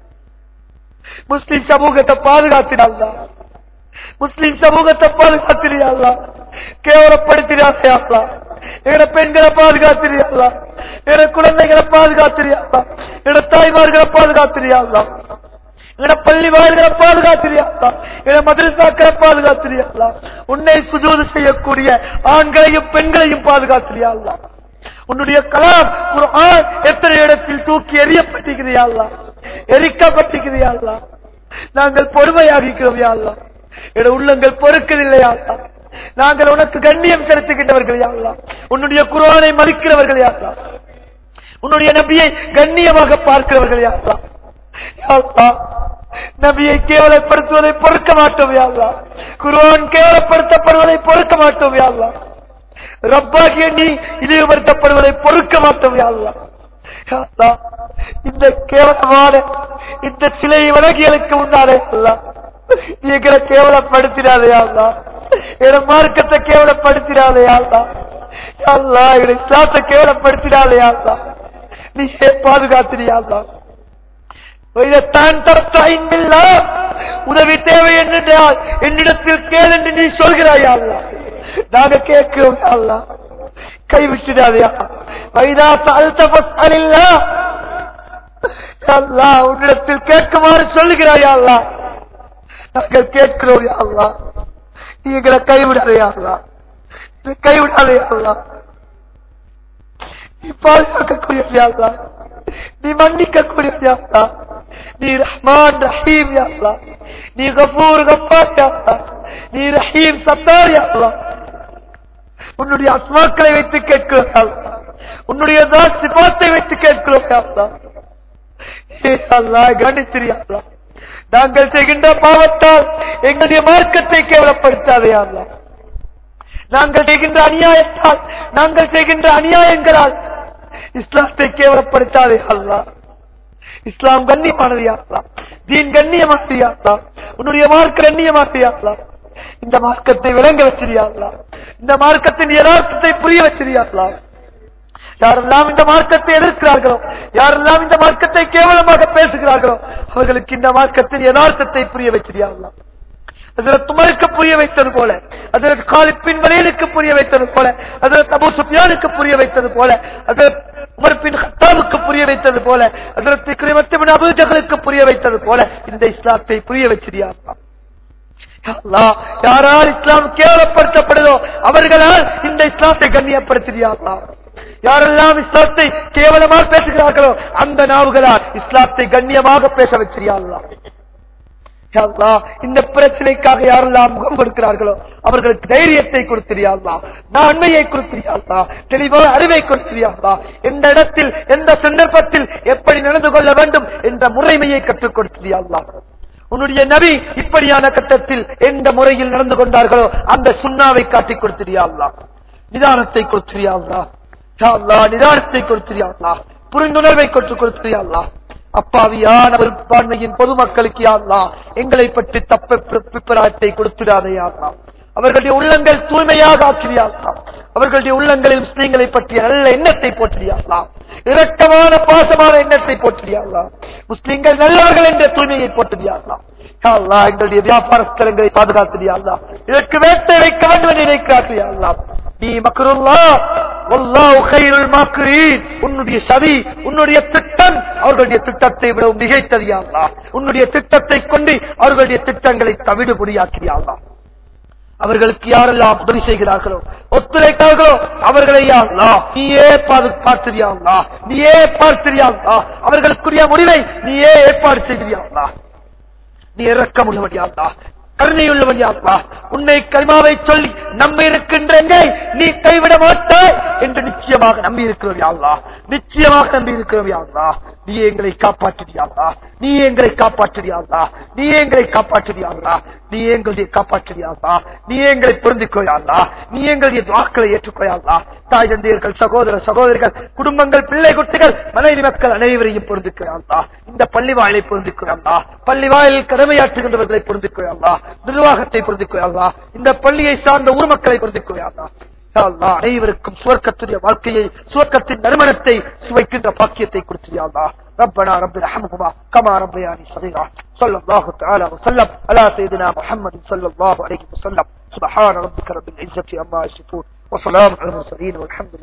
முஸ்லிம் சமூகத்தை பாதுகாத்தினா முஸ்லிம் சமூகத்தை பாதுகாத்திரியா கேவலப்படுத்திரியா எங்கட பெண்களை பாதுகாத்திரியா எங்கட குழந்தைகளை பாதுகாத்திரியா எங்கட தாய்மார்களை பாதுகாத்திரியா எங்கட பள்ளி வாயில்களை பாதுகாத்திரியா எங்கட மதரசாக்களை பாதுகாத்திரியா உன்னை சுஜூது செய்யக்கூடிய ஆண்களையும் பெண்களையும் பாதுகாத்திரியா உன்னுடைய கலாம் குர்ஆன் எத்தனை இடத்தில் தூக்கி எறியப்பட்டிருக்கிறியா எரிக்கப்பட்டிருக்கிறியா நாங்கள் பொறுமையாக இருக்கிறோம் யா அல்லாஹ் என உள்ளங்கள் பொறுக்கவில்லையா அல்லாஹ் நாங்கள் உனக்கு கண்ணியம் செலுத்துகின்றவர்கள் யா அல்லாஹ் உன்னுடைய குர்ஆனை மதிக்கிறவர்கள் யா அல்லாஹ் உன்னுடைய நபியை கண்ணியமாக பார்க்கிறவர்கள் யா அல்லாஹ் யா அல்லாஹ் நபியை கேவலப்படுத்துவதை பொறுக்க மாட்டோம் யா அல்லாஹ் குர்ஆன் கேவலப்படுத்தப்படுவதை பொறுக்க மாட்டோம் யா அல்லாஹ் ரப்பாகிய நீ இழிவுபடுத்தப்படுவதை பொறுக்க மாட்டோம் யா அல்லாஹ் யா அல்லாஹ், இந்த கேவலமான இந்த சிலை வணங்கிகளுக்கு முன்னாலே அல்லா நீ எங்களை கேவலப்படுத்தினாதே அல்லா என மார்க்கத்தை கேவலப்படுத்தினாதே அல்லா யா அல்லாஹ், எங்களை இஸ்லாத்தை கேவலப்படுத்தினாதே அல்லா நீ பாதுகாத்திரியா அல்லா வைரத்தான் தரத்தாயின் பில்லா, உதவி தேவை என்றால் என்னிடத்தில் கேள் என்று நீ சொல்கிறாயா அல்லா நாங்க கேட்கிறோம் யா அல்லா கைவிட்டுடாதயா வைதா அல்தபஸ் அலில்லா அல்லா உன்னிடத்தில் கேட்குமாறு சொல்லுகிறாயா அல்லா நாங்கள் கேட்கிறோம் யா அல்லா நீ எங்களை கைவிடாதையா அல்லா நீ கைவிடாதையா அல்லா நீ பாதுகாக்கக்கூடிய அல்லா நீ மன்னிக்கக்கூடிய அல்லா நீ ரஹ்மான் ரஹீம் யா அல்லா நீ கபூர் கப்பார் யா அல்லா நீ ரஹீம் சத்தார் யா அல்லா உன்னுடைய அஸ்மாக்களை வைத்து கேட்கிறோம் யா அல்லா உன்னுடைய தான் சிபாத்தை வைத்து கேட்கிறோம் யா அல்லா ஏ அல்லா கணித்திரியா அல்லா நாங்கள் செய்கின்ற பாவத்தால் எங்களுடைய மார்க்கத்தை கேவலப்படுத்தாதே யா அல்லா நாங்கள் செய்கின்ற அநியாயத்தால் நாங்கள் செய்கின்ற அநியாயங்களால் இஸ்லாத்தை கேவலப்படுத்தாதே அல்லா இஸ்லாம் கண்ணியமானது யாருலா தீன் கண்ணியமானது யாருலா உன்னுடைய மார்க்க கண்ணியமானது யாருலா இந்த மார்க்கத்தை விளங்க வச்சிருயாங்களா இந்த மார்க்கத்தின் யதார்த்தத்தை புரிய வச்சிருயாங்களா யாரெல்லாம் இந்த மார்க்கத்தை எதிர்க்கிறார்களோ யாரெல்லாம் இந்த மார்க்கத்தை கேவலமாக பேசுகிறார்களோ அவர்களுக்கு இந்த மார்க்கத்தின் யதார்த்தத்தை புரிய வச்சிருயாங்களா அதில் துமருக்கு புரிய வைத்தது போல அதில் காலிப்பின் வலையனுக்கு புரிய வைத்தது போல அதில் தபு சுஃபியானுக்கு புரிய வைத்தது போல அதில் உமர் பின் ஹத்தாவுக்கு புரிய வைத்தது போல அதில் திக்ரிமத்தின் அபுஜகளுக்கு புரிய வைத்தது போல இந்த இஸ்லாத்தை புரிய வச்சிருயாங்களா யாரால் இஸ்லாம் கேவலப்படுத்தப்படுதோ அவர்களால் இந்த இஸ்லாத்தை கண்ணியப்படுத்துகிறார்களா யாரெல்லாம் இஸ்லாத்தை கேவலமாக பேசுகிறார்களோ அந்த நாவுகளால் இஸ்லாத்தை கண்ணியமாக பேச வச்சிருக்கிறார்களா இந்த பிரச்சனைக்காக யாரெல்லாம் முகம் கொடுக்கிறார்களோ அவர்களுக்கு தைரியத்தை கொடுத்திரியாங்களா நன்மையை கொடுத்திரியாங்களா தெளிவான அறிவை கொடுத்திரியாங்களா எந்த இடத்தில் எந்த சந்தர்ப்பத்தில் எப்படி நடந்து கொள்ள வேண்டும் என்ற முறைமையை கற்றுக் கொடுத்திரியாங்களா உன்னுடைய நபி இப்படியான கட்டத்தில் எந்த முறையில் நடந்து கொண்டார்களோ அந்த சுண்ணாவை காட்டிக் கொடுத்திரியாங்களா நிதானத்தை கொடுத்திரியாங்களா நிதானத்தை கொடுத்திரியாங்களா புரிந்துணர்வை கொற்று கொடுத்திரியாங்களா அப்பாவியான பெரும்பான்மையின் பொதுமக்களுக்கு யாருலா எங்களை பற்றி தப்ப பிப்பராயத்தை கொடுத்திடாதையாங்களா அவர்களுடைய உள்ளங்கள் தூய்மையாக ஆக்கிரியாங்களா அவர்களுடைய உள்ளங்களில் முஸ்லீம்களை பற்றிய நல்ல எண்ணத்தை போற்றியாங்களா இரக்கமான பாசமான எண்ணத்தை போற்றியாங்களா முஸ்லீம்கள் நல்லவர்கள் என்ற தூய்மையை போற்றியாங்களா எங்களுடைய வியாபார ஸ்தலங்களை பாதுகாத்திரியாங்களா இதற்கு வேட்டை வைக்க வேண்டும் என்று நினைக்கிறார்களா நீ மக்கருல்லா உன்னுடைய சதி உன்னுடைய திட்டம் அவர்களுடைய திட்டத்தை விட மிகைத்தறியாங்களா உன்னுடைய திட்டத்தை கொண்டு அவர்களுடைய திட்டங்களை தவிடு புரியாக்கிறியாங்களா அவர்களுக்கு யாரெல்லாம் உதவி செய்கிறார்களோ ஒத்துழைத்தார்களோ அவர்களை யாருலா நீயே பார்த்திரியாங்களா நீயே பார்த்திரியாங்களா அவர்களுக்குரிய முடிவை நீயே ஏற்பாடு செய்திருயாங்களா நீ இறக்க முடியாதா கருணையுள்ளவன் யாருலா உன்னை கரிமாவை சொல்லி நம்பி இருக்கின்ற நீ கைவிட மாட்டாய் என்று நிச்சயமாக நம்பி இருக்கிறோம் யாருலா நிச்சயமாக நம்பி இருக்கிறோம் யாருலா நீ எங்களை காப்பாற்றியாங்களா நீ எங்களை காப்பாற்றியாங்களா நீ எங்களை காப்பாற்றியாங்களா நீ எங்களுடைய காப்பாற்றியாங்களா நீ எங்களை பொருந்திக்கோயாங்களா நீ எங்களுடைய வாக்களை ஏற்றுக்கோயாங்களா தாய் தந்தையர்கள் சகோதர சகோதரிகள் குடும்பங்கள் பிள்ளை குட்டிகள் மனைவி மக்கள் அனைவரையும் பொருந்திக்கிறாங்களா இந்த பள்ளி வாயிலை பொருந்திக்கிறாங்களா பள்ளி வாயிலில் கடமையாற்றுகின்றவர்களை பொருந்திக்கொள்ளா நிர்வாகத்தை பொருந்திக்கொள்ளா இந்த பள்ளியை சார்ந்த ஊர் மக்களை பொருந்திக்கொள்ளா அனைவருக்கும் சுவர்க்கத்துடைய வாழ்க்கையை சுவர்க்கத்தின் நறுமணத்தை சுவைக்கின்ற பாக்கியத்தை கொடுத்தியா ربنا رب ارحمهما كما ربياني صغيرا صلى الله تعالى وسلم على سيدنا محمد صلى الله عليه وسلم سبحان ربك رب العزة عما يصفون وسلام على المرسلين والحمد لله